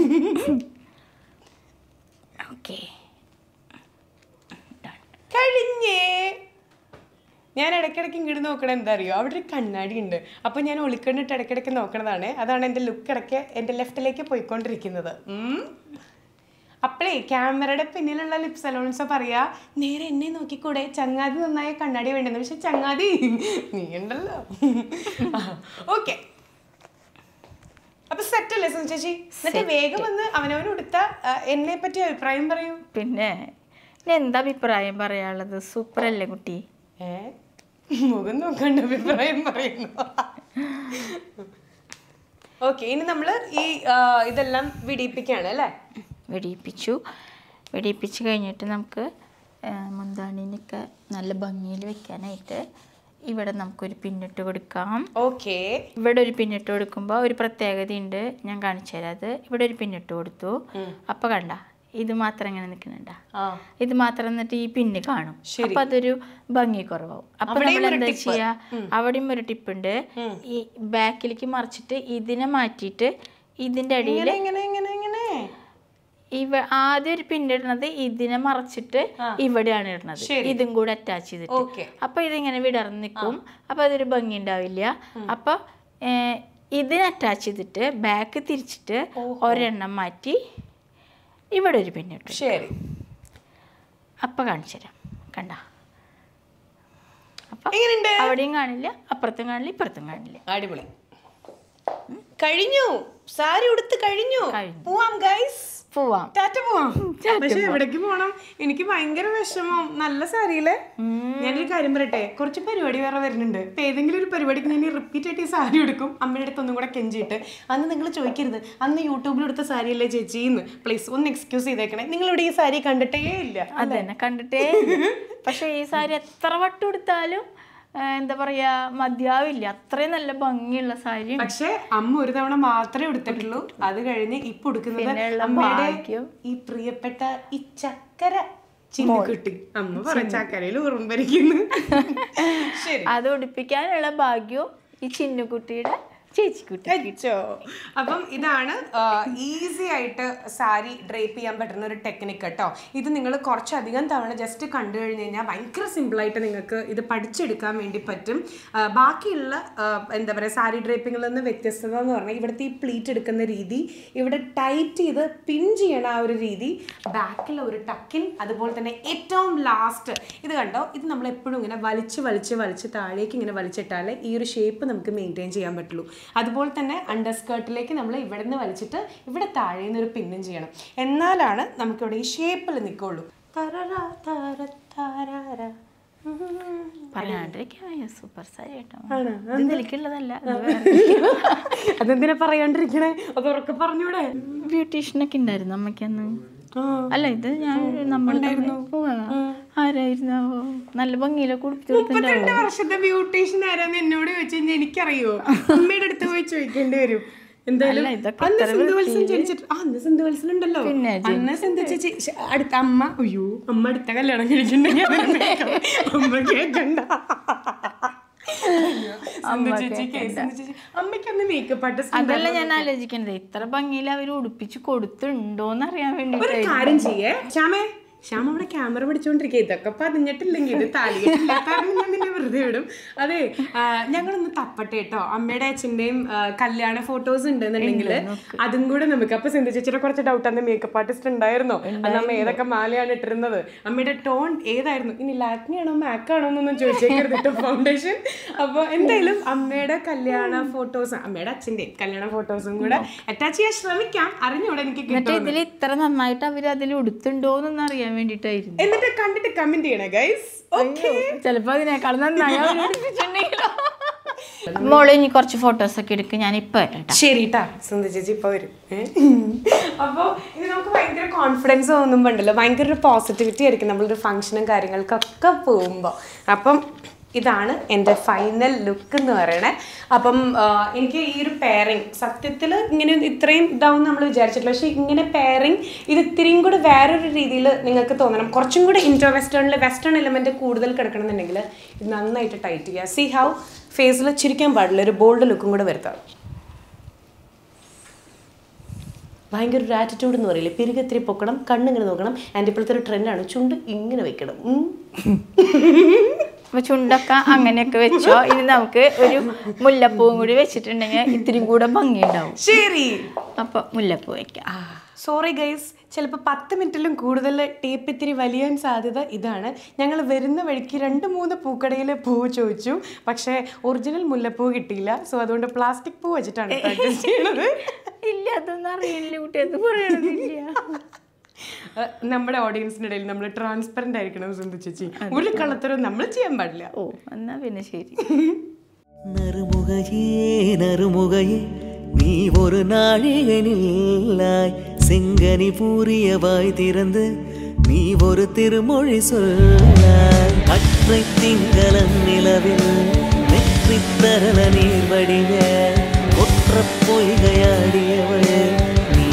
ഓക്കെ കഴിഞ്ഞേ ഞാൻ ഇടയ്ക്കിടയ്ക്ക് ഇങ്ങോട്ട് നോക്കണ എന്താ അറിയോ അവിടെ ഒരു കണ്ണാടി ഉണ്ട് അപ്പൊ ഞാൻ ഒളിക്കണ്ടിട്ട് ഇടയ്ക്കിടയ്ക്ക് നോക്കണതാണ് അതാണ് എൻ്റെ ലുക്ക് ഇടയ്ക്ക് എൻ്റെ ലെഫ്റ്റിലേക്ക് പോയിക്കൊണ്ടിരിക്കുന്നത് ഉം. അപ്പളേ ക്യാമറയുടെ പിന്നിലുള്ള ലിപ് സലോൺസ് പറയാ നേരെ എന്നെ നോക്കിക്കൂടെ ചങ്ങാതി നന്നായ കണ്ണാടി വേണ്ടെന്ന് പക്ഷെ ചങ്ങാതി നീ ഉണ്ടല്ലോ ഓക്കെ അപ്പൊ സെറ്റ് അല്ലേ സുനി ചേച്ചി എന്നിട്ട് വേഗം വന്ന് അവനവൻ ഉടുത്ത ആ, എന്നെ പറ്റി അഭിപ്രായം പറയൂ പിന്നെ ഇനി എന്താ അഭിപ്രായം പറയാനുള്ളത് സൂപ്പർ അല്ലേ കുട്ടി ഏ മുഖം നോക്കണ്ട അഭിപ്രായം പറയുന്നു ഓക്കെ ഇനി നമ്മൾ ഈ ആ, ഇതെല്ലാം വിടിയിപ്പിക്കുകയാണ് അല്ലേ വെടിയിപ്പിച്ചു വെടിയിപ്പിച്ച് കഴിഞ്ഞിട്ട് നമുക്ക് ആ, മുന്താണിനൊക്കെ നല്ല ഭംഗിയിൽ വെക്കാനായിട്ട് ഇവിടെ നമുക്കൊരു പിന്നിട്ട് കൊടുക്കാം ഓക്കെ ഇവിടെ ഒരു പിന്നിട്ട് കൊടുക്കുമ്പോൾ ഒരു പ്രത്യേകതയുണ്ട് ഞാൻ കാണിച്ചു തരാം അത് ഇവിടെ ഒരു പിന്നിട്ട് കൊടുത്തു അപ്പൊ കണ്ട ഇത് മാത്രം ഇങ്ങനെ നിൽക്കുന്നുണ്ട ആ ഇത് മാത്രം എന്നിട്ട് ഈ പിന്ന് കാണും അപ്പൊ അതൊരു ഭംഗി കുറവാകും അപ്പൊ അവിടെയും നമ്മൾ ഒരു എന്താ tip. ചെയ്യാ അവിടെയും ഒരു ടിപ്പ് ഉണ്ട് ഈ ബാക്കിലേക്ക് മറിച്ചിട്ട് ഇതിനെ മാറ്റിയിട്ട് ഇതിന്റെ അടിയിൽ ഇങ്ങനെ ഇങ്ങനെ ഇങ്ങനെ ഇങ്ങനെ ഇവ ആദ്യം ഒരു പിന്നിടുന്നത് ഇതിനെ മറച്ചിട്ട് ഇവിടെയാണ് ഇടുന്നത് ഇതും കൂടെ അറ്റാച്ച് ചെയ്തിട്ട് ഓക്കെ അപ്പൊ ഇതിങ്ങനെ വിടർന്ന് നിൽക്കും അപ്പൊ അതൊരു ഭംഗി ഉണ്ടാവില്ല അപ്പൊ ഏർ, ഇതിനെ അറ്റാച്ച് ചെയ്തിട്ട് ബാക്ക് തിരിച്ചിട്ട് ഒരെണ്ണം മാറ്റി ഇവിടെ ഒരു പിന്നിട്ടു ശരി അപ്പൊ കാണിച്ചു തരാം കണ്ട അപ്പൊ എങ്ങനെയുണ്ട് അവിടെയും കാണില്ല അപ്പുറത്തും കാണില്ല ഇപ്പുറത്തും കാണില്ല അടിപൊളി കഴിഞ്ഞു സാരി ഉടുത്ത് കഴിഞ്ഞു കഴിഞ്ഞു. പോവാം ഗൈസ് പോവാം ടാറ്റ പോവാം പക്ഷെ എവിടേക്ക് പോണം എനിക്ക് ഭയങ്കര വിഷമം നല്ല സാരിയിലെ ഞാനൊരു കാര്യം പറയട്ടെ കുറച്ച് പരിപാടി വേറെ വരുന്നുണ്ട് ഇപ്പൊ ഏതെങ്കിലും ഒരു പരിപാടിക്ക് ഞാൻ റിപ്പീറ്റ് ആയിട്ട് ഈ സാരി എടുക്കും അമ്മയുടെ അടുത്ത് ഒന്നും കൂടെ കെഞ്ചിയിട്ട് അന്ന് നിങ്ങൾ ചോദിക്കരുത് അന്ന് യൂട്യൂബിൽ എടുത്ത സാരിയല്ലേ ചേച്ചി എന്ന് പ്ലീസ് ഒന്ന് എക്സ്ക്യൂസ് ചെയ്തേക്കണേ നിങ്ങളിവിടെ ഈ സാരി കണ്ടിട്ടേ ഇല്ല അതന്നെ കണ്ടിട്ടേ പക്ഷെ ഈ സാരി എത്ര വട്ടം എടുത്താലും ആ, എന്താ പറയാ മതിയാവില്ല അത്രയും നല്ല ഭംഗിയുള്ള സാരിയും പക്ഷെ അമ്മ ഒരു തവണ മാത്രമേ എടുത്തിട്ടുള്ളൂ അത് കഴിഞ്ഞ് ഇപ്പൊ എടുക്കുന്നത് പിന്നെയുള്ള അമ്മയുടെ ഭാഗ്യം. ഈ പ്രിയപ്പെട്ട ഈ ചക്കര ചിന്നുകുട്ടി അമ്മ പറ ചക്കരയിൽ ഉറുമ്പരിക്കുന്നു ശരി അത് ഉടുപ്പിക്കാനുള്ള ഭാഗ്യവും ഈ ചിന്നുകുട്ടിയുടെ ചേച്ചിക്കുട്ടി അച്ചോ അപ്പം ഇതാണ് ഈസി ആയിട്ട് സാരി ഡ്രേപ്പ് ചെയ്യാൻ പറ്റുന്ന ഒരു ടെക്നിക്ക് കേട്ടോ ഇത് നിങ്ങൾ കുറച്ചധികം തവണ ജസ്റ്റ് കണ്ടു കഴിഞ്ഞ് കഴിഞ്ഞാൽ ഭയങ്കര സിമ്പിളായിട്ട് നിങ്ങൾക്ക് ഇത് പഠിച്ചെടുക്കാൻ വേണ്ടി പറ്റും ആ, ബാക്കിയുള്ള ആ, എന്താ പറയുക സാരി ഡ്രേപ്പിങ്ങിൽ നിന്ന് വ്യത്യസ്തത എന്ന് പറഞ്ഞാൽ ഇവിടുത്തെ ഈ പ്ലീറ്റ് എടുക്കുന്ന രീതി ഇവിടെ ടൈറ്റ് ചെയ്ത് പിൻ ചെയ്യണ ആ ഒരു രീതി ബാക്കിൽ ഒരു ടക്കിൻ അതുപോലെ തന്നെ ഏറ്റവും ലാസ്റ്റ് ഇത് കണ്ടോ ഇത് നമ്മൾ എപ്പോഴും ഇങ്ങനെ വലിച്ച് വലിച്ച് വലിച്ച് താഴേക്ക് ഇങ്ങനെ വലിച്ചിട്ടാലേ ഈ ഒരു ഷേപ്പ് നമുക്ക് മെയിൻറ്റെയിൻ ചെയ്യാൻ പറ്റുള്ളൂ അതുപോലെ തന്നെ അണ്ടർ സ്കേർട്ടിലേക്ക് നമ്മൾ ഇവിടെ നിന്ന് വലിച്ചിട്ട് ഇവിടെ താഴെ നിന്ന് ഒരു പിന്നും ചെയ്യണം എന്നാലാണ് നമുക്കിവിടെ ഈ ഷേപ്പിൽ നിൽക്കുള്ളൂ തററാ തറ താരാരാ. പറയാണ്ടിരിക്കാൻ സൂപ്പർ സാരി കേട്ടോ ആണോ? ഇത് ഇതിലേക്കുള്ളതല്ല ഇത് വേറെ. അതെന്തിനാ പറയാണ്ടിരിക്കണേ അത് ഉറക്കെ പറഞ്ഞൂടെ ബ്യൂട്ടീഷ്യനൊക്കെ ഉണ്ടായിരുന്നു അമ്മയ്ക്കന്ന് ആ. അല്ല ഇത് ഞാൻ നമ്മളുണ്ടായിരുന്നു ആരായിരുന്നു നല്ല ഭംഗിയിലൊക്കെ കുടിപ്പിച്ചു മുപ്പത്തിരണ്ട് വർഷത്തെ ബ്യൂട്ടീഷ്യൻ ആരാന്ന് എന്നോട് ചോദിച്ചു കഴിഞ്ഞാൽ എനിക്കറിയോ അമ്മയുടെ അടുത്ത് പോയി ചോദിക്കേണ്ടി വരും എന്തായാലും അല്ല, ഇതൊക്കെ അന്ന് ഇത്ര സിന്ധുവത്സരം ജനിച്ചിട്ട് ആ, അന്ന് സിന്ധുവത്സരം ഉണ്ടല്ലോ പിന്നെ അന്ന് സിന്ധു ചേച്ചി ശ- അടുത്ത അമ്മ അയ്യോ അമ്മ അടുത്ത കല്യാണം കഴിച്ചിട്ടുണ്ടെങ്കിൽ അതൊരു makeup. അമ്മ കേക്കണ്ട സിന്ധു ചേച്ചിക്ക് സിന്ധു ചേച്ചി അമ്മയ്ക്കൊന്ന് മേക്കപ്പ് ആർട്ടിസ്റ്റ് അതല്ല ഞാൻ ആലോചിക്കണത് ഇത്ര ഭംഗിയിൽ അവർ ഉടുപ്പിച്ച് കൊടുത്തിട്ടുണ്ടോന്ന് അറിയാൻ ഒരു വേണ്ടിട്ട് കാര്യം ചെയ്യേ ശ്യാമേ ശ്യാം അവിടെ ക്യാമറ പിടിച്ചോണ്ടിരിക്കുക ഇതൊക്കെ പതിഞ്ഞിട്ടില്ലെങ്കിൽ ഇത് താലിയിട്ടില്ലാത്ത കാരണം ഞാൻ നിന്നെ വെറുതെ വിടും അതെ ആ, ഞങ്ങളൊന്ന് തപ്പട്ടെ കേട്ടോ അമ്മയുടെ അച്ഛൻ്റെയും കല്യാണ ഫോട്ടോസ് ഉണ്ടെന്നുണ്ടെങ്കിൽ അതും കൂടെ നമുക്ക് അപ്പൊ സിന്ധു ചേച്ചിയുടെ കുറച്ച് ഡൗട്ട് അന്ന് മേക്കപ്പ് ആർട്ടിസ്റ്റ് ഉണ്ടായിരുന്നോ അന്ന് അമ്മ ഏതൊക്കെ മാലയാണ് ഇട്ടിരുന്നത് അമ്മയുടെ ടോൺ ഏതായിരുന്നു ഇനി ലാക്മിയാണോ മാക്കാണോ എന്നൊന്നും ചോദിച്ചേക്കരുത് കേട്ടോ ഫൗണ്ടേഷൻ അപ്പൊ എന്തായാലും അമ്മയുടെ കല്യാണ ഫോട്ടോസ് അമ്മയുടെ അച്ഛൻ്റെയും കല്യാണ ഫോട്ടോസും കൂടെ അറ്റാച്ച് ചെയ്യാൻ ശ്രമിക്കാം അറിഞ്ഞൂടെ എനിക്ക് എന്നിട്ട് കിട്ടും ഇതിൽ ഇത്ര നന്നായിട്ട് അവർ അതിൽ ഉടുത്തുണ്ടോന്നൊന്ന് അറിയാൻ വേണ്ടിട്ടായിരുന്നു എന്നിട്ട് കണ്ടിട്ട് കമന്റ് ചെയ്യണേ ഗൈസ് ചിലപ്പോ അതിനേക്കാൾ നന്നായി അവര് ഉടുപ്പിച്ചിട്ടുണ്ടെങ്കിലോ മോള് ഇനി കുറച്ച് ഫോട്ടോസ് ഒക്കെ എടുക്ക് ഞാൻ ഇപ്പൊ വരട്ടെ ശരി ട്ടാ സുന്ദർ ചേച്ചി ഇപ്പൊ വരും അപ്പോൾ ഇത് നമുക്ക് ഭയങ്കര കോൺഫിഡൻസ് തോന്നുമ്പോൾ ഉണ്ടല്ലോ ഭയങ്കര ഒരു പോസിറ്റിവിറ്റി ആയിരിക്കും നമ്മളൊരു ഫംഗ്ഷനും കാര്യങ്ങൾക്കൊക്കെ പോകുമ്പോൾ അപ്പം ഇതാണ് എൻ്റെ ഫൈനൽ ലുക്ക് എന്ന് പറയണേ അപ്പം ആ, എനിക്ക് ഈ ഒരു പെയറിങ് സത്യത്തിൽ ഇങ്ങനെ ഇത്രയും ഇതാവും നമ്മൾ വിചാരിച്ചിട്ടില്ല പക്ഷേ ഇങ്ങനെ പെയറിങ് ഇത് ഇത്തിരിയും കൂടെ വേറൊരു രീതിയിൽ നിങ്ങൾക്ക് തോന്നണം കുറച്ചും കൂടെ ഇൻഡോ വെസ്റ്റേണിൽ വെസ്റ്റേൺ എലിമെൻറ്റ് കൂടുതൽ കിടക്കണമെന്നുണ്ടെങ്കിൽ ഇത് നന്നായിട്ട് ടൈറ്റ് ചെയ്യുക സി ഹൗ ഫേസിൽ ചിരിക്കാൻ പാടില്ല ഒരു ബോൾഡ് ലുക്കും കൂടെ വരുത്താം ഭയങ്കര ഒരു ആറ്റിറ്റ്യൂഡ് എന്ന് പറയില്ലേ പിരികത്തിരി പൊക്കണം കണ്ണിങ്ങനെ നോക്കണം ആൻഡ് ഇപ്പോഴത്തെ ഒരു ട്രെൻഡാണ് ചുണ്ട് ഇങ്ങനെ വെക്കണം ഉം. അപ്പൊ ചുണ്ടൊക്കെ അങ്ങനെയൊക്കെ വെച്ചോ ഇനി നമുക്ക് ഒരു മുല്ലപ്പൂവും കൂടി വെച്ചിട്ടുണ്ടെങ്കിൽ ഇത്തിരി കൂടെ ഭംഗിയുണ്ടാവും ശരി അപ്പൊ മുല്ലപ്പൂ വെക്കാം സോറി ഗൈസ് ചിലപ്പോൾ പത്ത് മിനിറ്റിലും കൂടുതൽ ടേപ്പ് ഇത്തിരി വലിയാൻ സാധ്യത ഇതാണ് ഞങ്ങൾ വരുന്ന വഴിക്ക് രണ്ട് മൂന്ന് പൂക്കടയിൽ പൂ ചോദിച്ചു പക്ഷേ ഒറിജിനൽ മുല്ലപ്പൂ കിട്ടിയില്ല സോ അതുകൊണ്ട് പ്ലാസ്റ്റിക് പൂ വെച്ചിട്ടാണ് പ്രാക്ടീസ് ചെയ്യണത് ഇല്ല അതൊന്നും അറിയില്ല കുട്ടി അത് പറയണമെന്നില്ല അഹ് നമ്മുടെ ഓഡിയൻസിൻ്റെ ഇടയിൽ നമ്മൾ ട്രാൻസ്പെറൻ്റ് ആയിരിക്കണം സുന്ദർ ചേച്ചി ഒരു കള്ളത്തരവും നമ്മൾ ചെയ്യാൻ പാടില്ല ഓ എന്നാ പിന്നെ ശരി நறுமுகையே நறுமுகையே நீ ஒரு நாழிகனில்லாய் செங்கனி பூரியவாய் திறந்து நீ ஒரு திருமொழி சொல்லாய் அற்றை திங்களன் நிலவில் நெற்றி தரல நீர் வடிய ஒற்ற பொய்கையாடியவள் நீ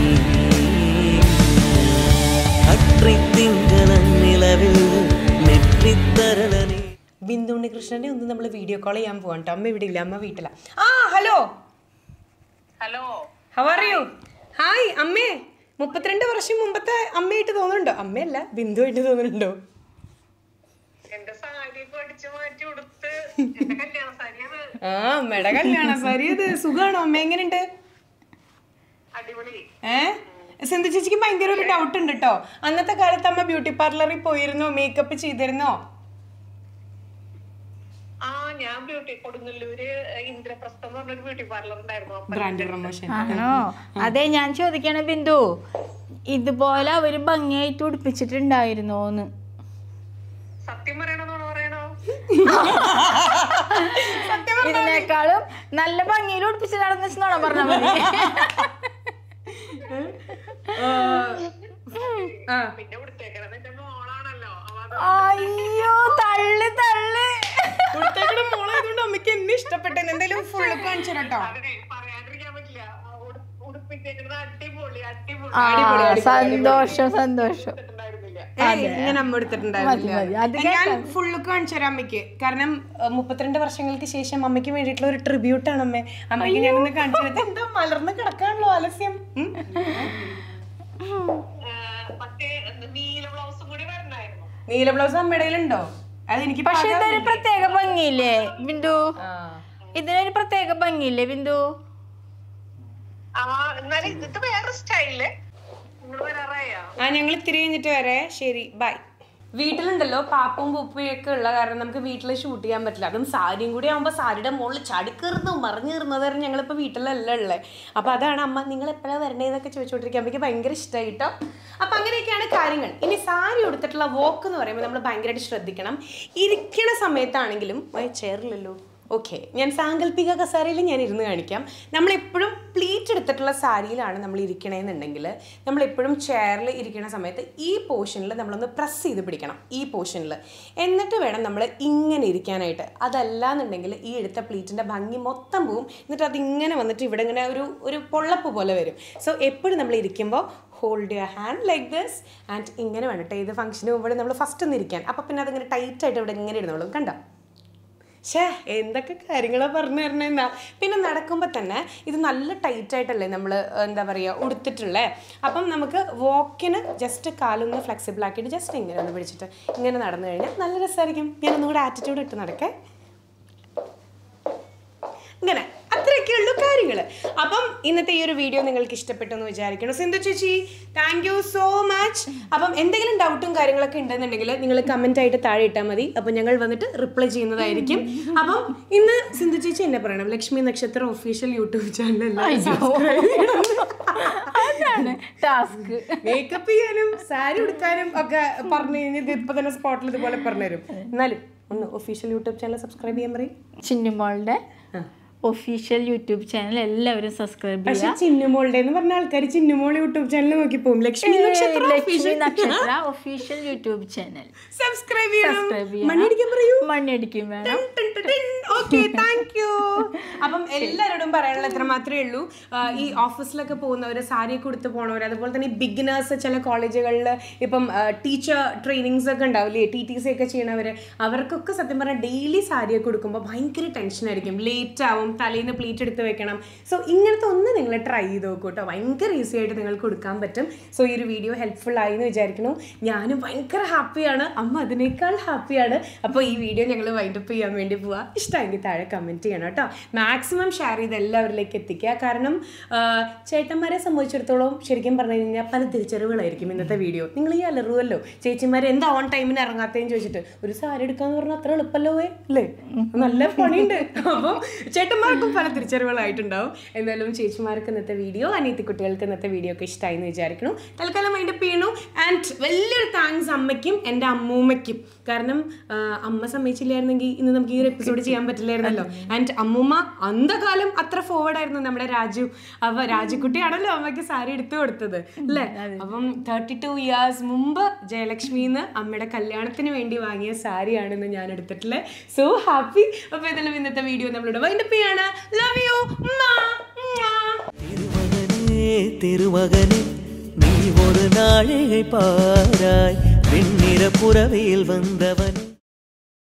அற்றை திங்களன் நிலவில் நெற்றி தரல நீர் ബിന്ദു ഉണ്ണികൃഷ്ണനെ ഒന്ന് നമ്മൾ വീഡിയോ കോൾ ചെയ്യാൻ പോവാം കേട്ടോ അമ്മ ഇവിടെ ഇല്ല അമ്മ വീട്ടിലാ ആ hello hello how are you hi അമ്മേ മുപ്പത്തിരണ്ട് വർഷം മുമ്പത്തെ അമ്മയായിട്ട് തോന്നുന്നുണ്ടോ അമ്മയല്ല ബിന്ദു ആയിട്ട് തോന്നുന്നുണ്ടോ എന്റെ സാരി പഠിച്ചു മാറ്റി ഉടുത്ത് എന്റെ കല്യാണ സാരിയാണ് ആ അമ്മയുടെ കല്യാണ സാരി ഇത് സുഖാണോ അമ്മ എങ്ങനെയുണ്ട് അടിപൊളി ഏ സിന്ധു ചേച്ചിക്ക് ഭയങ്കര ഒരു ഡൗട്ട് ഉണ്ട് കേട്ടോ അന്നത്തെ കാലത്ത് അമ്മ ബ്യൂട്ടി പാർലറിൽ പോയിരുന്നോ മേക്കപ്പ് ചെയ്തിരുന്നോ ആ ഞാൻ ബ്യൂട്ടി കൊടുങ്ങല്ലൂര് ഇന്ദ്രപ്രസ്ഥം എന്ന് പറഞ്ഞൊരു ബ്യൂട്ടി പാർലർ ഉണ്ടായിരുന്നു അപ്പൊ ബ്രാൻഡ് പ്രൊമോഷൻ ആണോ അതെ ഞാൻ ചോദിക്കണ ബിന്ദു ഇതുപോലെ അവര് ഭംഗിയായിട്ട് ഉടുപ്പിച്ചിട്ടുണ്ടായിരുന്നോന്ന് സത്യം പറയണമെന്നാണ് പറയണോ ഇതിനേക്കാളും നല്ല ഭംഗിയിൽ ഉടുപ്പിച്ച് നടന്ന നോണ പറഞ്ഞാൽ മതി പിന്നെ ഉടുത്തേക്കണത് എന്റെ മോളാണല്ലോ അപ്പൊ അത് അയ്യോ തള്ളി തള്ളി ഉടുത്തേക്കടെ മോളായതുകൊണ്ട് അമ്മയ്ക്ക് എന്നെ ഇഷ്ടപ്പെട്ടെന്ന് എന്തായാലും ഫുള്ള് കാണിച്ചു കേട്ടോ അതിനെ പറയാണ്ടിരിക്കാൻ പറ്റില്ല ആ ഉടു- ഉടുപ്പിച്ചേക്കണത് അടിപൊളി അടിപൊളി ആ സന്തോഷം സന്തോഷം ഉണ്ടായിരുന്നില്ല ഞാൻ അമ്മ എടുത്തിട്ടുണ്ടായിരുന്നില്ല മതി, അത് ഞാൻ ഫുൾ ലുക്ക് കാണിച്ചു തരാം അമ്മയ്ക്ക് കാരണം അഹ് മുപ്പത്തിരണ്ട് വർഷങ്ങൾക്ക് ശേഷം അമ്മയ്ക്ക് വേണ്ടിയിട്ടുള്ള ഒരു ട്രിബ്യൂട്ട് ആണ് അമ്മേ അമ്മയ്ക്ക് ഞാനൊന്ന് കാണിച്ചു തരാം എന്താ മലർന്ന് കിടക്കാണല്ലോ ആലസ്യം ഉം. മറ്റേ നീല ബ്ലൗസും കൂടി വരണായിരുന്നു നീല ബ്ലൗസ് അമ്മയുടെ കയ്യിലുണ്ടോ അതെനിക്ക് പക്ഷെ പാകാൻ ഇതൊരു വേണ്ടി. പ്രത്യേക ഭംഗിയില്ലേ ബിന്ദു ആ. ഇതിനൊരു പ്രത്യേക ഭംഗിയില്ലേ ബിന്ദു ആ എന്നാലും ഇത് വേറെ സ്റ്റൈല് നിങ്ങൾ വരാറായോ ആ ഞങ്ങൾ ഇത്തിരി കഴിഞ്ഞിട്ട് വരെ ശരി ബൈ വീട്ടിലുണ്ടല്ലോ പാപ്പും പൂപ്പയൊക്കെ ഉള്ള കാരണം നമുക്ക് വീട്ടിൽ ഷൂട്ട് ചെയ്യാൻ പറ്റില്ല അതും സാരിയും കൂടി ആകുമ്പോൾ സാരിയുടെ മുകളിൽ ചടുക്കീർന്നു മറിഞ്ഞു കീറുന്നത് വരെ ഞങ്ങളിപ്പോൾ വീട്ടിലല്ല ഉള്ളത് അപ്പോൾ അതാണ് അമ്മ നിങ്ങൾ എപ്പോഴാണ് വരണേന്നൊക്കെ ചോദിച്ചുകൊണ്ടിരിക്കുക എനിക്ക് ഭയങ്കര ഇഷ്ടമായി കേട്ടോ അപ്പം അങ്ങനെയൊക്കെയാണ് കാര്യങ്ങൾ ഇനി സാരി ഉടുത്തിട്ടുള്ള വോക്ക് എന്ന് പറയുമ്പോൾ നമ്മൾ ഭയങ്കരമായിട്ട് ശ്രദ്ധിക്കണം ഇരിക്കണ സമയത്താണെങ്കിലും ചെയറിലല്ലോ ഓക്കെ ഞാൻ സാങ്കല്പിക കസാരയിൽ ഞാൻ ഇരുന്ന് കാണിക്കാം നമ്മളെപ്പോഴും പ്ലീറ്റ് എടുത്തിട്ടുള്ള സാരിയിലാണ് നമ്മൾ ഇരിക്കണേന്നുണ്ടെങ്കിൽ നമ്മളെപ്പോഴും ചെയറിൽ ഇരിക്കുന്ന സമയത്ത് ഈ പോർഷനിൽ നമ്മളൊന്ന് പ്രസ് ചെയ്ത് പിടിക്കണം ഈ പോർഷനിൽ എന്നിട്ട് വേണം നമ്മൾ ഇങ്ങനെ ഇരിക്കാനായിട്ട് അതല്ല എന്നുണ്ടെങ്കിൽ ഈ എടുത്ത പ്ലീറ്റിൻ്റെ ഭംഗി മൊത്തം പോവും എന്നിട്ട് അതിങ്ങനെ വന്നിട്ട് ഇവിടെ ഇങ്ങനെ ഒരു ഒരു പൊള്ളപ്പ് പോലെ വരും സോ എപ്പോഴും നമ്മൾ ഇരിക്കുമ്പോൾ hold your hand like this and ഇങ്ങനെ വേണം ഏത് ഫംഗ്ഷന് മുമ്പ് നമ്മൾ ഫസ്റ്റ് ഒന്ന് ഇരിക്കാൻ അപ്പോൾ പിന്നെ അതിങ്ങനെ ടൈറ്റായിട്ട് ഇവിടെ ഇങ്ങനെ ഇരുന്നോളും കണ്ടോ ഷേ എന്തൊക്കെ കാര്യങ്ങളാണ് പറഞ്ഞു തരണേന്നാ പിന്നെ നടക്കുമ്പോൾ തന്നെ ഇത് നല്ല ടൈറ്റ് ആയിട്ടല്ലേ നമ്മൾ എന്താ പറയുക ഉടുത്തിട്ടുള്ളേ അപ്പം നമുക്ക് വോക്കിന് ജസ്റ്റ് കാലൊന്ന് ഫ്ലെക്സിബിൾ ആക്കിയിട്ട് ജസ്റ്റ് ഇങ്ങനെ ഒന്ന് പിടിച്ചിട്ട് ഇങ്ങനെ നടന്നു കഴിഞ്ഞാൽ നല്ല രസമായിരിക്കും ഞാൻ ഒന്നും കൂടെ ആറ്റിറ്റ്യൂഡ് ഇട്ട് നടക്കേ ഇങ്ങനെ അത്രയൊക്കെ ഉള്ളൂ കാര്യങ്ങൾ അപ്പം ഇന്നത്തെ ഈ ഒരു വീഡിയോ നിങ്ങൾക്ക് ഇഷ്ടപ്പെട്ടു എന്ന് വിചാരിക്കണം സിന്ധു ചേച്ചി താങ്ക് യു സോ മച്ച് അപ്പം എന്തെങ്കിലും ഡൗട്ടും കാര്യങ്ങളൊക്കെ ഉണ്ടെന്നുണ്ടെങ്കിൽ നിങ്ങൾ കമന്റ് ആയിട്ട് താഴെ ഇട്ടാൽ മതി അപ്പം ഞങ്ങൾ വന്നിട്ട് റിപ്ലൈ ചെയ്യുന്നതായിരിക്കും അപ്പം ഇന്ന് സിന്ധു ചേച്ചി എന്നെ പറയണം Lakshmi Nakshatra official YouTube channel അതാണ് ടാസ്ക് മേക്കപ്പ് ചെയ്യാനും സാരി ഉടുക്കാനും ഒക്കെ പറഞ്ഞു കഴിഞ്ഞാൽ ഇപ്പൊ തന്നെ സ്പോട്ടിൽ ഇതുപോലെ പറഞ്ഞുതരും എന്നാലും ഒന്ന് ഒഫീഷ്യൽ യൂട്യൂബ് ചാനൽ സബ്സ്ക്രൈബ് ചെയ്യാൻ പറയും ചിന്നുമോളുടെ ഒഫീഷ്യൽ യൂട്യൂബ് ചാനൽ എല്ലാവരും സബ്സ്ക്രൈബ് പക്ഷെ ചിന്നുമോളുടെ എന്ന് പറഞ്ഞ ആൾക്കാർ ചിന്നുമോൾ യൂട്യൂബ് ചാനൽ നോക്കി പോകും Lakshmi Nakshatra Lakshmi Nakshatra official YouTube channel subscribe ചെയ്യണം സബ്സ്ക്രൈബ് മണിയടിക്കാൻ പറയൂ മണ്ണിയടിക്കും വേണം ഓക്കെ താങ്ക് യു അപ്പം എല്ലാവരോടും പറയാനുള്ള എത്ര മാത്രമേ ഉള്ളൂ ആ, ഈ ഓഫീസിലൊക്കെ പോകുന്നവർ സാരിയൊക്കെ കൊടുത്ത് പോണവർ അതുപോലെ തന്നെ ഈ ബിഗിനേഴ്സ് ചില കോളേജുകളിൽ ഇപ്പം ടീച്ചർ ട്രെയിനിങ്സ് ഒക്കെ ഉണ്ടാവില്ലേ ടി ടി സി ഒക്കെ ചെയ്യണവർ അവർക്കൊക്കെ സത്യം പറഞ്ഞാൽ ഡെയിലി സാരിയൊക്കെ കൊടുക്കുമ്പോൾ ഭയങ്കര ടെൻഷനായിരിക്കും ലേറ്റ് ആവും തലേന്ന് പ്ലീറ്റ് എടുത്ത് വെക്കണം സോ ഇങ്ങനത്തെ ഒന്ന് നിങ്ങൾ ട്രൈ ചെയ്ത് നോക്കൂ കേട്ടോ ഭയങ്കര ഈസി ആയിട്ട് നിങ്ങൾക്ക് കൊടുക്കാൻ പറ്റും സോ ഈ ഒരു വീഡിയോ ഹെൽപ്ഫുൾ ആയി എന്ന് വിചാരിക്കുന്നു ഞാനും ഭയങ്കര ഹാപ്പിയാണ് അമ്മ അതിനേക്കാൾ ഹാപ്പിയാണ് അപ്പോൾ ഈ വീഡിയോ ഞങ്ങൾ വൈൻഡപ്പ് ചെയ്യാൻ വേണ്ടി പോവാം ഇഷ്ടമെങ്കിൽ താഴെ കമൻറ്റ് ചെയ്യണം കേട്ടോ മാക്സിമം ഷെയർ ചെയ്ത് എല്ലാവരിലേക്ക് എത്തിക്കുക കാരണം ആ, ചേട്ടന്മാരെ സംബന്ധിച്ചിടത്തോളം ശരിക്കും പറഞ്ഞു കഴിഞ്ഞാൽ പല തിരിച്ചറിവുകളായിരിക്കും ഇന്നത്തെ വീഡിയോ നിങ്ങൾ ഈ അലറുമല്ലോ ചേച്ചിമാർ എന്താ ഓൺ ടൈമിന് ഇറങ്ങാത്തതെന്ന് ചോദിച്ചിട്ട് ഒരു സാരി എടുക്കാന്ന് പറഞ്ഞാൽ അത്ര എളുപ്പമല്ലോ വേ അല്ലേ നല്ല പണിയുണ്ട് അപ്പം ചേട്ടന്മാർക്കും പല തിരിച്ചറിവുകളായിട്ടുണ്ടാവും എന്തായാലും ചേച്ചിമാർക്ക് ഇന്നത്തെ വീഡിയോ അനിയത്തി കുട്ടികൾക്ക് ഇന്നത്തെ വീഡിയോ ഒക്കെ ഇഷ്ടമായി എന്ന് വിചാരിക്കണം തൽക്കാലം മൈൻഡപ്പ് ചെയ്യണു ആൻഡ് വലിയൊരു താങ്ക്സ് അമ്മയ്ക്കും എൻ്റെ അമ്മൂമ്മയ്ക്കും കാരണം ആ, അമ്മ സമ്മതിച്ചില്ലായിരുന്നെങ്കിൽ ഇന്ന് നമുക്ക് ഈ ഒരു എപ്പിസോഡ് ചെയ്യാൻ പറ്റില്ലായിരുന്നല്ലോ ആൻഡ് അമ്മൂമ്മ അന്തകാലം അത്ര ഫോർവേഡ് ആയിരുന്നു നമ്മുടെ രാജു അപ്പൊ രാജുക്കുട്ടിയാണല്ലോ അമ്മയ്ക്ക് സാരി എടുത്തു കൊടുത്തത് അല്ലേ അപ്പം തേർട്ടി ടു ഇയേഴ്സ് മുമ്പ് ജയലക്ഷ്മിന്ന് അമ്മയുടെ കല്യാണത്തിന് വേണ്ടി വാങ്ങിയ സാരിയാണെന്ന് ഞാൻ എടുത്തിട്ടുള്ളത് സോ ഹാപ്പി അപ്പൊ ഏതായാലും ഇന്നത്തെ വീഡിയോ നമ്മളിവിടെ വൈൻഡപ്പ് ചെയ്യാണ് ലവ് യു திருமகனே திருமகனே நீ ஒரு நாழிகை பாராய் வெண்ணிற புறவையில் வந்தவனே